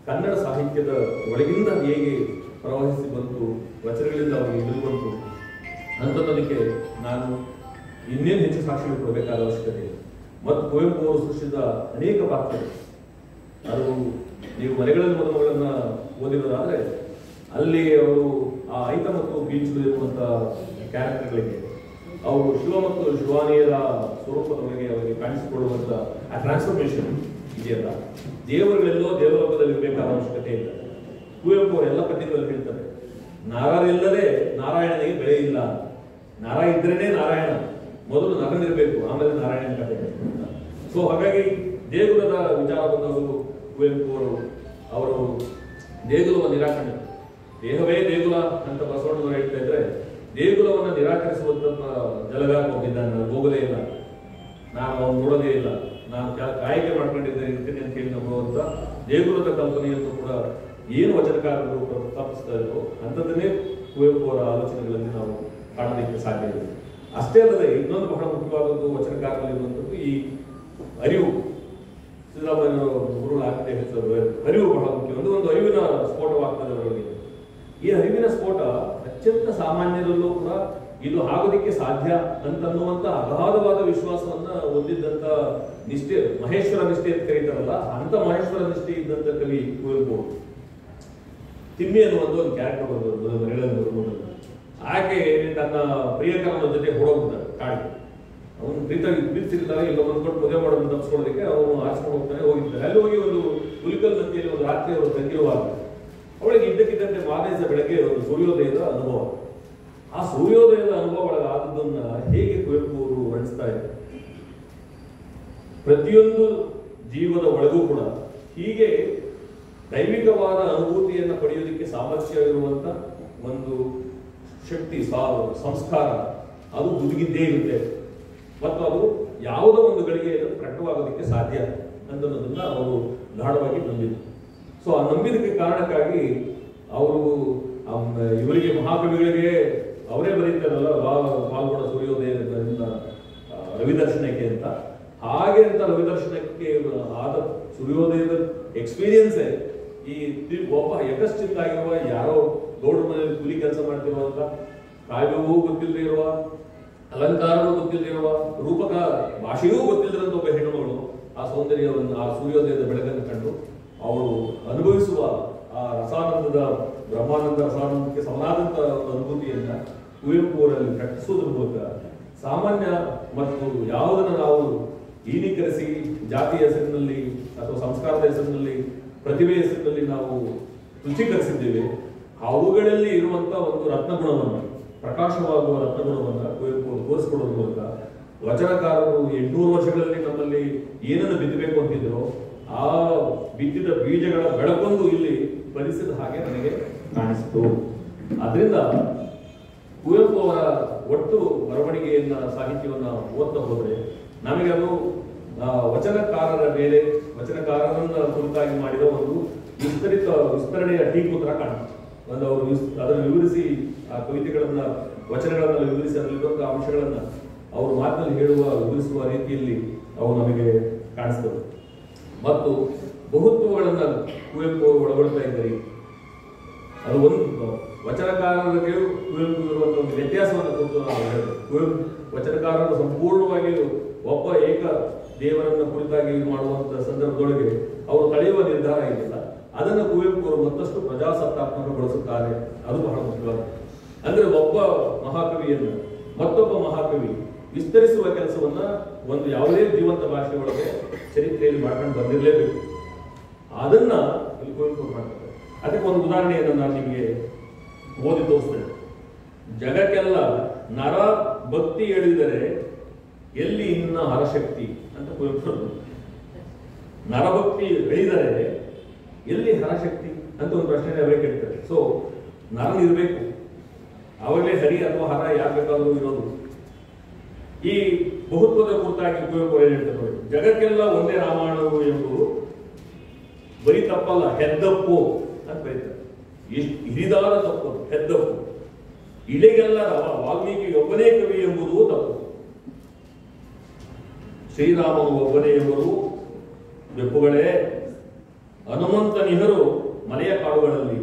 Speaker 2: ಕನ್ನಡ ಸಾಹಿತ್ಯದ ಒಳಗಿಂದ ಹೇಗೆ ಪ್ರವಹಿಸಿ ಬಂತು ವಚನಗಳಿಂದ ಅವರಿಗೆ ಇಳಿದು ಬಂತು ಅಂತನ್ನೋದಕ್ಕೆ ನಾನು ಇನ್ನೇನು ಹೆಚ್ಚು ಸಾಕ್ಷಿಗಳು ಕೊಡಬೇಕಾದ ಅವಶ್ಯಕತೆ ಇದೆ ಮತ್ತು ಕುವೆಂಪು ಅವರು ಸೃಷ್ಟಿಸಿದ ಅನೇಕ ಪಾತ್ರಗಳು ಅದು ನೀವು ಮನೆಗಳಲ್ಲಿ ಮದುಮಗಳನ್ನ ಓದಿರೋದಾದ್ರೆ ಅಲ್ಲಿ ಅವರು ಆ ಐತ ಮತ್ತು ಬೀಚ್ ಇರುವಂತ ಕ್ಯಾರೆಕ್ಟರ್ಗಳಿಗೆ ಅವರು ಶಿವ ಮತ್ತು ಶಿವಾನಿಯರ ಸ್ವರೂಪದೊಳಗೆ ಅವರಿಗೆ ಕಾಣಿಸಿಕೊಳ್ಳುವಂತ ಆ ಟ್ರಾನ್ಸ್ಫರ್ಮೇಷನ್ ಇದೆಯಲ್ಲ ದೇವರುಗಳೆಲ್ಲೋ ದೇವಲೋಕದಲ್ಲಿ ಇರಬೇಕಾದ ಅವಶ್ಯಕತೆ ಇಲ್ಲ ಕುವೆಂಪು ಅವರು ಎಲ್ಲ ಪದ್ಯಗಳಲ್ಲಿ ಹೇಳ್ತಾರೆ ನಾರಾರಿಲ್ಲದೆ ನಾರಾಯಣನಿಗೆ ಬೆಲೆ ಇಲ್ಲ ನಾರ ಇದ್ರೇನೆ ನಾರಾಯಣ ಮೊದಲು ನಗನಿರ್ಬೇಕು ಆಮೇಲೆ ನಾರಾಯಣನ ಕಥೆ ಸೊ ಹಾಗಾಗಿ ದೇಗುಲದ ವಿಚಾರ ಬಂದವರು ಕುವೆಂಪು ಅವರು ಅವರು ದೇಗುಲವ ನಿರಾಕರಣೆ ದೇಹವೇ ದೇಗುಲ ಅಂತ ಬಸವಣ್ಣನವರು ಹೇಳ್ತಾ ಇದ್ರೆ ದೇಗುಲವನ್ನ ನಿರಾಕರಿಸುವಂತ ಜಲಗಾರ ಹೋಗಿದ್ದಾನೆ ನಾನು ಹೋಗೋದೇ ಇಲ್ಲ ನಾನು ಅವ್ನು ನೋಡೋದೇ ಇಲ್ಲ ನಾನು ಕಾ- ಕಾಯಿಕೆ ಮಾಡ್ಕೊಂಡಿದ್ದೆ ಇರ್ತೀನಿ ಅಂತ ಹೇಳಿ ನಂಬುವಂತ ದೇಗುಲದ ಕಲ್ಪನೆಯನ್ನು ಕೂಡ ಏನು ವಚನಕಾರರು ಪ್ರಸ್ತಾಪಿಸ್ತಾ ಇದ್ರು ಅಂಥದ್ದನ್ನೇ ಕುವೆಂಪು ಅವರ ಆಲೋಚನೆಗಳಲ್ಲಿ ನಾವು ಕಾಣಲಿಕ್ಕೆ ಸಾಧ್ಯ ಇದೆ ಅಷ್ಟೇ ಅಲ್ಲದೆ ಇನ್ನೊಂದು ಬಹಳ ಮುಖ್ಯವಾದದ್ದು ವಚನಕಾರರಲ್ಲಿರುವಂಥದ್ದು ಈ ಅರಿವು ಸಿದ್ದರಾಮಯ್ಯನವರು ಗುರುಗಳು ಆಗ್ತದೆ ಹೆಚ್ಚು ಅರಿವು ಬಹಳ ಮುಖ್ಯ ಒಂದು ಒಂದು ಅರಿವಿನ ಸ್ಫೋಟವಾಗ್ತದೆ ಅವರಲ್ಲಿ ಈ ಅರಿವಿನ ಸ್ಫೋಟ ಅತ್ಯಂತ ಸಾಮಾನ್ಯರಲ್ಲೂ ಕೂಡ ಇದು ಆಗೋದಕ್ಕೆ ಸಾಧ್ಯ ಅಂತನ್ನುವಂತ ಅಗಾಧವಾದ ವಿಶ್ವಾಸವನ್ನ ಹೊಂದಿದ್ದಂತ ನಿಷ್ಠೆ ಮಹೇಶ್ವರ ನಿಷ್ಠೆ ಅಂತ ಕರೀತಾರಲ್ಲ ಅಂತ ಮಹೇಶ್ವರ ನಿಷ್ಠೆ ಇದ್ದಂತ ಕವಿ ಕುವೆಂಪು ಅವರು. ತಿಮ್ಮಿ ಅನ್ನುವಂತ ಒಂದು ಕ್ಯಾರೆಕ್ಟರ್ ಬಂದವರು ಮನೆಗಳಲ್ಲಿ ಬರ್ಬೋದು ಆಕೆ ತನ್ನ ಪ್ರಿಯಕರನ ಜೊತೆ ಹೊಡೋಗ್ತಾರೆ ಕಾಡಿಗೆ ಅವನು ಪ್ರೀತ ಪ್ರೀತಿಸಿರ್ತಾರೆ ಇಲ್ಲ ಬಂದ್ಕೊಂಡು ಮದುವೆ ಮಾಡೋದನ್ನ ತಪ್ಪಿಸ್ಕೊಳ್ಳೋದಕ್ಕೆ ಅವನು ಆರಿಸ್ಕೊಂಡು ಹೋಗ್ತಾನೆ ಹೋಗಿರ್ತಾರೆ ಅಲ್ಲಿ ಹೋಗಿ ಒಂದು ಹುಲಿಕಲ್ ನದಿಯಲ್ಲಿ ಒಂದು ರಾತ್ರಿ ಅವರು ತಂಗಿರುವಾಗ ಅವಳಿಗೆ ಇದ್ದಕ್ಕಿದ್ದಂತೆ ಮಾರನೇ ದಿವಸ ಬೆಳಗ್ಗೆ ಒಂದು ಸೂರ್ಯೋದಯದ ಅನುಭವ ಆ ಸೂರ್ಯೋದಯದ ಅನುಭವ ಒಳಗಾದದ್ದನ್ನ ಹೇಗೆ ಕುವೆಂಪು ಅವರು ವರ್ಣಿಸ್ತಾ ಇದ್ದಾರೆ ಪ್ರತಿಯೊಂದು ಜೀವದ ಒಳಗೂ ಕೂಡ ಹೀಗೆ ದೈವಿಕವಾದ ಅನುಭೂತಿಯನ್ನು ಪಡೆಯೋದಕ್ಕೆ ಸಾಮರ್ಥ್ಯ ಇರುವಂತ ಒಂದು ಶಕ್ತಿ ಸಾ- ಸಂಸ್ಕಾರ ಅದು ದುದುಗಿದ್ದೇ ಇರುತ್ತೆ ಮತ್ತು ಅದು ಯಾವುದೋ ಒಂದು ಗಳಿಗೆಯಲ್ಲಿ ಪ್ರಕಟವಾಗೋದಕ್ಕೆ ಸಾಧ್ಯ ಅಂತನ್ನೋದನ್ನ ಅವರು ಗಾಢವಾಗಿ ನಂಬಿದ್ರು ಸೊ ಆ ನಂಬಿದಕ್ಕೆ ಕಾರಣಕ್ಕಾಗಿ ಅವರು ಅಮ್, ಇವರಿಗೆ ಮಹಾಕವಿಗಳಿಗೆ ಅವರೇ ಬರೀತಾರಲ್ಲ ವಾ- ಪಾಲ್ಗೊಳ್ಳ ಸೂರ್ಯೋದಯದಿಂದ ಆ, ರವಿದರ್ಶನಕ್ಕೆ ಅಂತ ಹಾಗೆ ಅಂತ ರವಿದರ್ಶನಕ್ಕೆ ಆದ ಸೂರ್ಯೋದಯದ ಎಕ್ಸ್ಪೀರಿಯನ್ಸ್ ಈ ತಿ- ಒಬ್ಬ ಯಕಶ್ಚಿತ್ತಾಗಿರುವ ಯಾರೋ ಗೌಡ್ರ ಮನೆಯಲ್ಲಿ ಕೂಲಿ ಕೆಲಸ ಮಾಡ್ತಿರುವಂತ ಕಾವ್ಯವೂ ಗೊತ್ತಿಲ್ಲದೆ ಇರುವ ಅಲಂಕಾರವೂ ಗೊತ್ತಿಲ್ಲದೆ ಇರುವ ರೂಪಕ ಭಾಷೆಯೂ ಗೊತ್ತಿಲ್ಲದಂತ ಒಬ್ಬ ಹೆಣ್ಣುಮಗಳು ಆ ಸೌಂದರ್ಯವನ್ನು ಆ ಸೂರ್ಯೋದಯದ ಬೆಳಕನ್ನು ಕಂಡು ಅವಳು ಅನುಭವಿಸುವ ಆ ರಸಾನಂದದ ಬ್ರಹ್ಮಾನಂದ ರಸಾನಂದಕ್ಕೆ ಸಮನಾದಂತ ಒಂದು ಅನುಭೂತಿಯನ್ನ ಕುವೆಂಪು ಅವರಲ್ಲಿ ಪ್ರಕಟಿಸುವುದರ ಮೂಲಕ ಸಾಮಾನ್ಯ ಮತ್ತು ಯಾವುದನ್ನು ನಾವು ಈನೀಕರಿಸಿ ಜಾತಿಯ ಹೆಸರಿನಲ್ಲಿ ಅಥವಾ ಸಂಸ್ಕಾರದ ಹೆಸರಿನಲ್ಲಿ ಪ್ರತಿಭೆ ಹೆಸರಿನಲ್ಲಿ ನಾವು ರುಚೀಕರಿಸಿದ್ದೇವೆ ಅವುಗಳಲ್ಲಿ ಇರುವಂತ ಒಂದು ರತ್ನಗುಣವನ್ನು ಪ್ರಕಾಶವಾಗುವ ರತ್ನಗುಣವನ್ನ ಕುವೆಂಪು ಅವರು ತೋರಿಸಿಕೊಡೋದ್ರ ಮೂಲಕ ವಚನಕಾರರು ಎಂಟುನೂರು ವರ್ಷಗಳಲ್ಲಿ ನಮ್ಮಲ್ಲಿ ಏನನ್ನು ಬಿತ್ತಬೇಕು ಅಂತಿದ್ರು ಆ ಬಿತ್ತಿದ ಬೀಜಗಳ ಬೆಳಕೊಂದು ಇಲ್ಲಿ ಫಲಿಸಿದ ಹಾಗೆ ನನಗೆ ಕಾಣಿಸಿತು ಅದರಿಂದ ಕುವೆಂಪು ಅವರ ಒಟ್ಟು ಬರವಣಿಗೆಯನ್ನ ಸಾಹಿತ್ಯವನ್ನ ಓದ್ತಾ ಹೋದ್ರೆ ನಮಗೆ ಅದು ಆ, ವಚನಕಾರರ ಮೇಲೆ ವಚನಕಾರರನ್ನ ಕುರಿತಾಗಿ ಮಾಡಿದ ಒಂದು ವಿಸ್ತರಿತ ವಿಸ್ತರಣೆಯ ಟೀಕು ತರ ಕಾಣುತ್ತೆ ಒಂದು ಅವರು ವಿಸ್- ಅದನ್ನು ವಿವರಿಸಿ ಆ ಕವಿತೆಗಳನ್ನ ವಚನಗಳನ್ನ ವಿವರಿಸಿ ಅದರಲ್ಲಿರುವಂತಹ ಅಂಶಗಳನ್ನ ಅವರು ಮಾತಿನಲ್ಲಿ ಹೇಳುವ ವಿವರಿಸುವ ರೀತಿಯಲ್ಲಿ ಅವು ನಮಗೆ ಕಾಣಿಸ್ತವೆ ಮತ್ತು ಬಹುತ್ವಗಳನ್ನ ಕುವೆಂಪು ಅವರು ಒಳಗೊಳ್ತಾ ಇದ್ದಾರೆ ಅದು ಒಂದು ವಚನಕಾರರಿಗೆ ಕುವೆಂಪು ಇರುವಂತ ಒಂದು ವ್ಯತ್ಯಾಸವನ್ನು ಕುರಿತು ನಾವು ಹೇಳಬೇಕು ಕುವೆಂಪು ವಚನಕಾರರು ಸಂಪೂರ್ಣವಾಗಿ ಒಬ್ಬ ಏಕ ದೇವರನ್ನ ಕುರಿತಾಗಿ ಮಾಡುವಂತ ಸಂದರ್ಭದೊಳಗೆ ಅವರು ತಳೆಯುವ ನಿರ್ಧಾರ ಇದೆಯಲ್ಲ ಅದನ್ನು ಕುವೆಂಪು ಅವರು ಮತ್ತಷ್ಟು ಪ್ರಜಾಸತ್ತಾತ್ಮಕಗೊಳಿಸುತ್ತಾರೆ ಅದು ಬಹಳ ಮುಖ್ಯವಾದ ಅಂದ್ರೆ ಒಬ್ಬ ಮಹಾಕವಿಯನ್ನ ಮತ್ತೊಬ್ಬ ಮಹಾಕವಿ ವಿಸ್ತರಿಸುವ ಕೆಲಸವನ್ನ ಒಂದು ಯಾವುದೇ ಜೀವಂತ ಭಾಷೆಯೊಳಗೆ ಚರಿತ್ರೆಯಲ್ಲಿ ಮಾಡ್ಕೊಂಡು ಬಂದಿರಲೇಬೇಕು ಅದನ್ನ ಇಲ್ಲಿ ಕುವೆಂಪು ಅವ್ರು ಮಾಡ್ತಾರೆ ಅದಕ್ಕೆ ಒಂದು ಉದಾಹರಣೆಯನ್ನು ನಾನು ನಿಮಗೆ ಓದಿ ತೋರಿಸ್ತೇನೆ ಜಗಕ್ಕೆಲ್ಲ ನರ ಭಕ್ತಿ ಎಳೆದರೆ ಎಲ್ಲಿ ಇನ್ನ ಹರಶಕ್ತಿ ಅಂತ ಕುವೆಂಪು ಅವರು ನರಭಕ್ತಿ ಎಳಿದರೆ ಎಲ್ಲಿ ಹರಶಕ್ತಿ ಅಂತ ಒಂದು ಪ್ರಶ್ನೆ ಅವರೇ ಕೇಳ್ತಾರೆ ಸೊ ನರನ್ ಇರಬೇಕು ಅವಾಗಲೇ ಹರಿ ಅಥವಾ ಹರ ಯಾರು ಬೇಕಾದ್ರೂ ಇರೋದು ಈ ಬಹುತ್ವದ ಕುರಿತಾಗಿ ಕುವೆಂಪು ಅವರು ಏನ್ ಹೇಳ್ತಾರೆ ನೋಡಿ ಜಗಕ್ಕೆಲ್ಲ ಒಂದೇ ರಾಮಾಯಣವು ಎಂಬುದು ಬರೀ ತಪ್ಪಲ್ಲ ಹೆದ್ದಪ್ಪು ಅಂತ ಬರೀತಾರೆ ಎಷ್ಟು ಹಿರಿದಾದ ತಪ್ಪು ಅದು, ಹೆದ್ದಪ್ಪು ಇಳೆಗೆಲ್ಲ ರ- ವಾಲ್ಮೀಕಿ ಒಬ್ಬನೇ ಕವಿ ಎಂಬುದು ತಪ್ಪು ಶ್ರೀರಾಮನು ಒಬ್ಬನೇ ಎಂಬುದು ಬೆಪ್ಪುಗಳೇ ಹನುಮಂತನಿಹರು ಮನೆಯ ಕಾಡುಗಳಲ್ಲಿ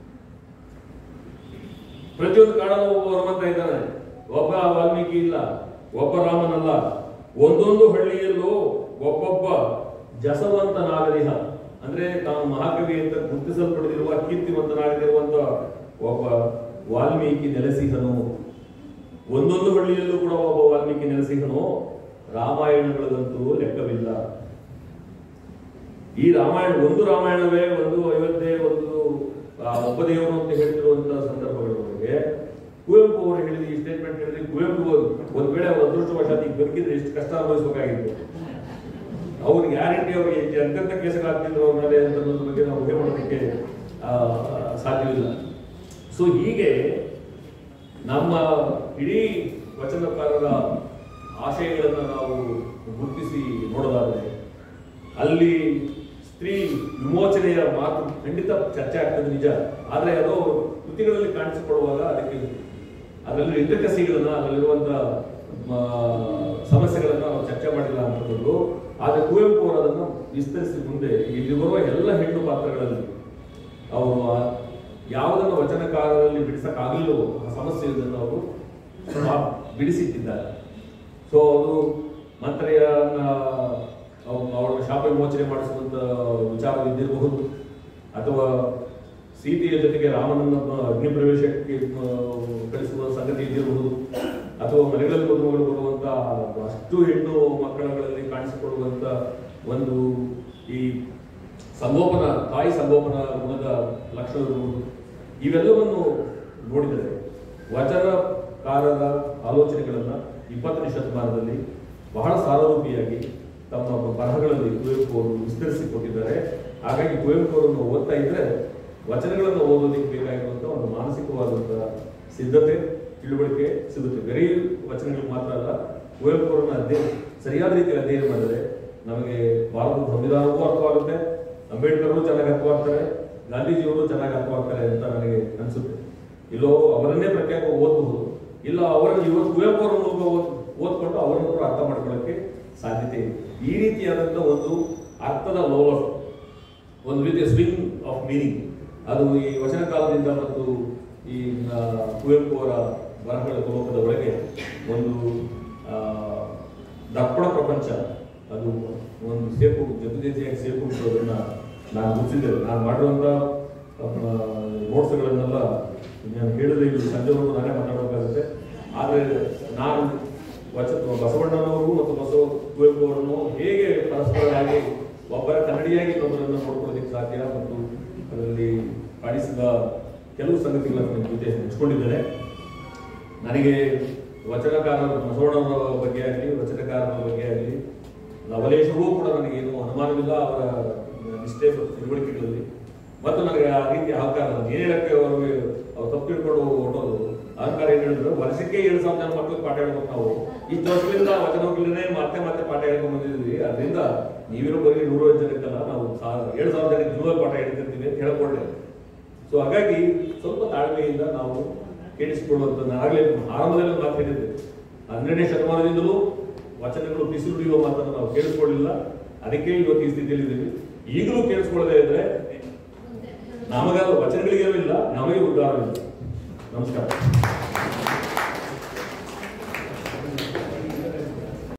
Speaker 2: ಪ್ರತಿಯೊಂದು ಕಾಡಲ್ಲೂ ಒಬ್ಬ ಹನುಮಂತ ಇದ್ದಾನೆ ಒಬ್ಬ ವಾಲ್ಮೀಕಿ ಇಲ್ಲ ಒಬ್ಬ ರಾಮನಲ್ಲ ಒಂದೊಂದು ಹಳ್ಳಿಯಲ್ಲೂ ಒಬ್ಬೊಬ್ಬ ಜಸವಂತನಾಗಲಿಹ ಅಂದ್ರೆ ತಾನು ಮಹಾಕವಿ ಅಂತ ಗುರುತಿಸಲ್ಪಡೆದಿರುವ ಕೀರ್ತಿವಂತನಾಗದಿರುವಂತ ಒಬ್ಬ ವಾಲ್ಮೀಕಿ ನೆಲೆಸಿಹನು ಒಂದೊಂದು ಹಳ್ಳಿಯಲ್ಲೂ ಕೂಡ ಒಬ್ಬ ವಾಲ್ಮೀಕಿ ನೆಲೆಸಿಹನು ರಾಮಾಯಣಗಳಿಗಂತೂ ಲೆಕ್ಕವಿಲ್ಲ ಈ ರಾಮಾಯಣ ಒಂದು ರಾಮಾಯಣವೇ ಒಂದು ಅಯೋಧ್ಯೆ ಒಂದು ಆ, ಒಬ್ಬದೇವರು ಅಂತ ಹೇಳ್ತಿರುವಂತಹ ಸಂದರ್ಭಗಳೊಳಗೆ ಕುವೆಂಪು ಅವರು ಹೇಳಿದ ಈ ಸ್ಟೇಟ್ಮೆಂಟ್ ಹೇಳಿದ್ರೆ ಕುವೆಂಪು ಅವರು ಒಂದ್ ವೇಳೆ ಅವ್ರ ಅದೃಷ್ಟವಶಾತ್ ಈಗ ಬದುಕಿದ್ರೆ ಎಷ್ಟು ಕಷ್ಟ ಅನುಭವಿಸಬೇಕಾಗಿತ್ತು ಅವ್ರು ಗ್ಯಾರಂಟಿ ಅವರಿಗೆ ಅತ್ಯಂತ ಕೇಸುಗಳಾಗ್ತಿದ್ರು ಅವ್ರ ಮೇಲೆ ಅಂತ ಅನ್ನೋದ್ರ ಬಗ್ಗೆ ನಾವು ಊಹೆ ಮಾಡೋದಕ್ಕೆ ಆ, ಸಾಧ್ಯವಿಲ್ಲ ಸೊ ಹೀಗೆ ನಮ್ಮ ಇಡೀ ವಚನಕಾರರ ಆಶಯಗಳನ್ನು ನಾವು ಗುರುತಿಸಿ ನೋಡೋದಾದರೆ ಅಲ್ಲಿ ಸ್ತ್ರೀ ವಿಮೋಚನೆಯ ಮಾತು ಖಂಡಿತ ಚರ್ಚೆ ಆಗ್ತದೆ ನಿಜ ಆದರೆ ಅದು ಕೃತಿಗಳಲ್ಲಿ ಕಾಣಿಸಿಕೊಳ್ಳುವಾಗ ಅದಕ್ಕೆ ಅದರಲ್ಲಿ ಇಂಟರ್ಕಸಿಗಳನ್ನ ಅದರಲ್ಲಿರುವಂತ ಆ, ಸಮಸ್ಯೆಗಳನ್ನ ನಾವು ಚರ್ಚೆ ಮಾಡಿಲ್ಲ ಅಂತದ್ದು ಆದರೆ ಕುವೆಂಪು ಅವರು ಅದನ್ನು ವಿಸ್ತರಿಸಿ ಮುಂದೆ ಇಲ್ಲಿ ಬರುವ ಎಲ್ಲ ಹೆಣ್ಣು ಪಾತ್ರಗಳಲ್ಲಿ ಅವರು ಆ- ಯಾವುದನ್ನು ವಚನಕಾರರಲ್ಲಿ ಬಿಡಿಸಕ್ಕಾಗಲಿಲ್ಲವೋ ಆ ಸಮಸ್ಯೆಯನ್ನು ಅವರು ಆ- ಬಿಡಿಸಿಟ್ಟಿದ್ದಾರೆ ಸೊ ಅದು ಮಂತ್ರೆಯನ್ನ ಅವಳ ಶಾಪ ವಿಮೋಚನೆ ಮಾಡಿಸುವಂತ ವಿಚಾರವಿದ್ದಿರಬಹುದು ಅಥವಾ ಸೀತೆಯ ಜೊತೆಗೆ ರಾಮನನ್ನ ಅಗ್ನಿ ಪ್ರವೇಶಕ್ಕೆ ಆ, ಕಳಿಸುವ ಸಂಗತಿ ಇದ್ದಿರಬಹುದು ಅಥವಾ ಮನೆಗಳಲ್ಲಿ ಮದುಮಗಳು ಬರುವಂತ ಅಷ್ಟು ಹೆಣ್ಣು ಮಕ್ಕಳಗಳಲ್ಲಿ ಕಾಣಿಸಿಕೊಳ್ಳುವಂತ ಒಂದು ಈ ಸಂಗೋಪನ ತಾಯಿ ಸಂಗೋಪನ ಗುಣದ ಲಕ್ಷಣಗಳು ಇವೆಲ್ಲವನ್ನು ನೋಡಿದರೆ ವಚನಕಾರರ ಆಲೋಚನೆಗಳನ್ನ ಇಪ್ಪತ್ತನೇ ಶತಮಾನದಲ್ಲಿ ಬಹಳ ಸಾರರೂಪಿಯಾಗಿ ತಮ್ಮ ಬರಹಗಳಲ್ಲಿ ಕುವೆಂಪು ಅವರು ವಿಸ್ತರಿಸಿಕೊಟ್ಟಿದ್ದಾರೆ ಹಾಗಾಗಿ ಕುವೆಂಪು ಅವರನ್ನು ಓದ್ತಾ ಇದ್ರೆ ವಚನಗಳನ್ನು ಓದೋದಕ್ಕೆ ಬೇಕಾಗಿರುವಂತಹ ಒಂದು ಮಾನಸಿಕವಾದಂತಹ ಸಿದ್ಧತೆ ತಿಳುವಳಿಕೆ ಸಿಗುತ್ತೆ ಬರೀ ವಚನಗಳು ಮಾತ್ರ ಅಲ್ಲ ಕುವೆಂಪು ಅವರನ್ನ ಅಧ್ಯಯನ ಸರಿಯಾದ ರೀತಿಯಲ್ಲಿ ಅಧ್ಯಯನ ಮಾಡಿದರೆ ನಮಗೆ ಭಾರತದ ಸಂವಿಧಾನವೂ ಅರ್ಥವಾಗುತ್ತೆ ಅಂಬೇಡ್ಕರ್ ಚೆನ್ನಾಗಿ ಅರ್ಥವಾಗ್ತಾರೆ ಗಾಂಧೀಜಿಯವರು ಚೆನ್ನಾಗಿ ಅರ್ಥವಾಗ್ತಾರೆ ಅಂತ ನನಗೆ ಅನಿಸುತ್ತೆ ಇಲ್ಲೋ ಅವರನ್ನೇ ಪ್ರತ್ಯೇಕ ಓದಬಹುದು ಇಲ್ಲ ಅವರನ್ನು ಇವತ್ತು ಕುವೆಂಪು ಅವರ ಮೂಲಕ ಓದ್- ಓದ್ಕೊಂಡು ಅವರನ್ನು ಕೂಡ ಅರ್ಥ ಮಾಡ್ಕೊಳ್ಳೋಕೆ ಸಾಧ್ಯತೆ ಇದೆ ಈ ರೀತಿಯಾದಂಥ ಒಂದು ಅರ್ಥದ ಲೋಲ ಒಂದು ರೀತಿಯ ಸ್ವಿಂಗ್ ಆಫ್ ಮೀನಿಂಗ್ ಅದು ಈ ವಚನ ಕಾಲದಿಂದ ಮತ್ತು ಈ ಆ, ಕುವೆಂಪು ಅವರ ಬರಹಗಳ ಲೋಕದ ಒಳಗೆ ಒಂದು ಆ, ದರ್ಪಣ ಪ್ರಪಂಚ ಅದು ಒಂದು ಸೇಪು ಜೊತೆ ಜೊತೆಯಾಗಿ ಸೇರ್ಕೊಂಡಿರೋದನ್ನ ನಾನು ಗುರುತಿದ್ದೇನೆ ನಾನು ಮಾಡಿರುವಂಥ ನೋಟ್ಸ್ಗಳನ್ನೆಲ್ಲ ನಾನು ಹೇಳಿದ್ರೆ ಇದು ಸಂಜೆವರೆಗೂ ನಾನೇ ಮಾತಾಡಬೇಕಾಗುತ್ತೆ ಆದರೆ ನಾನು ವಚ ಬಸವಣ್ಣನವರು ಮತ್ತು ಬಸವ ಕುವೆಂಪು ಅವರನ್ನು ಹೇಗೆ ಪರಸ್ಪರವಾಗಿ ಒಬ್ಬರ ಕನ್ನಡಿಯಾಗಿ ಇನ್ನೊಬ್ಬರನ್ನು ನೋಡ್ಕೊಳ್ಳೋದಕ್ಕೆ ಸಾಧ್ಯ ಮತ್ತು ಅದರಲ್ಲಿ ಕಾಣಿಸಿದ ಕೆಲವು ಸಂಗತಿಗಳನ್ನು ನಿಮ್ಮ ಜೊತೆ ಹಂಚ್ಕೊಂಡಿದ್ದೇನೆ ನನಗೆ ವಚನಕಾರರ ಬಸವಣ್ಣವರ ಬಗ್ಗೆ ಆಗಲಿ ವಚನಕಾರರ ಬಗ್ಗೆ ಆಗಲಿ ಲವಲೇಶವೂ ಕೂಡ ನನಗೇನು ಅನುಮಾನವಿಲ್ಲ ಅವರ ನಿಷ್ಠೆ ಮತ್ತು ತಿಳುವಳಿಕೆಗಳಲ್ಲಿ ಮತ್ತು ನನಗೆ ಆ ರೀತಿ ಅಹಂಕಾರ ನಾನು ಏನ್ ಹೇಳಕ್ಕೆ ಅವ್ರಿಗೆ ಅವ್ರು ತಪ್ಪು ತಿಳ್ಕೊಂಡು ಹೊರಟೋದು ಅಹಂಕಾರ ಏನ್ ಹೇಳಿದ್ರು ವರ್ಷಕ್ಕೆ ಏಳು ಸಾವಿರ ಜನ ಮಕ್ಕಳಿಗೆ ಪಾಠ ಹೇಳ್ಬೇಕು ನಾವು ಇಷ್ಟು ವರ್ಷಗಳಿಂದ ವಚನಗಳನ್ನೇ ಮತ್ತೆ ಮತ್ತೆ ಪಾಠ ಹೇಳ್ಕೊಂಡ್ ಬಂದಿದ್ವಿ ಅದರಿಂದ ನೀವಿರೋ ಬರೀ ನೂರೈವತ್ತು ಜನಕ್ಕಲ್ಲ ನಾವು ಸಾವಿರ ಏಳು ಸಾವಿರ ಜನಕ್ಕೆ ದಿನವೇ ಪಾಠ ಹೇಳ್ತಿರ್ತೀವಿ ಅಂತ ಹೇಳ್ಕೊಂಡೆ ಸೊ ಹಾಗಾಗಿ ಸ್ವಲ್ಪ ತಾಳ್ಮೆಯಿಂದ ನಾವು ಕೇಳಿಸಿಕೊಳ್ಳುವಂತ ಆಗಲೇ ಆರಂಭದಲ್ಲಿ ಒಂದು ಮಾತು ಹೇಳಿದ್ದೆ ಹನ್ನೆರಡನೇ ಶತಮಾನದಿಂದಲೂ ವಚನಗಳು ಬಿಸಿಲುಡಿಯುವ ಮಾತನ್ನು ನಾವು ಕೇಳಿಸ್ಕೊಳ್ಳಿಲ್ಲ ಅದಕ್ಕೆ ಇವತ್ತು ಈ ಸ್ಥಿತಿಯಲ್ಲಿ ಇದ್ದೀವಿ ಈಗಲೂ ಕೇಳಿಸ್ಕೊಳ್ಳದೆ ಇದ್ರೆ ನಮಗಾದ ವಚನಗಳಿಗೇನೂ ಇಲ್ಲ ನಮಗೆ ಉದ್ಧಾರವಿಲ್ಲ ನಮಸ್ಕಾರ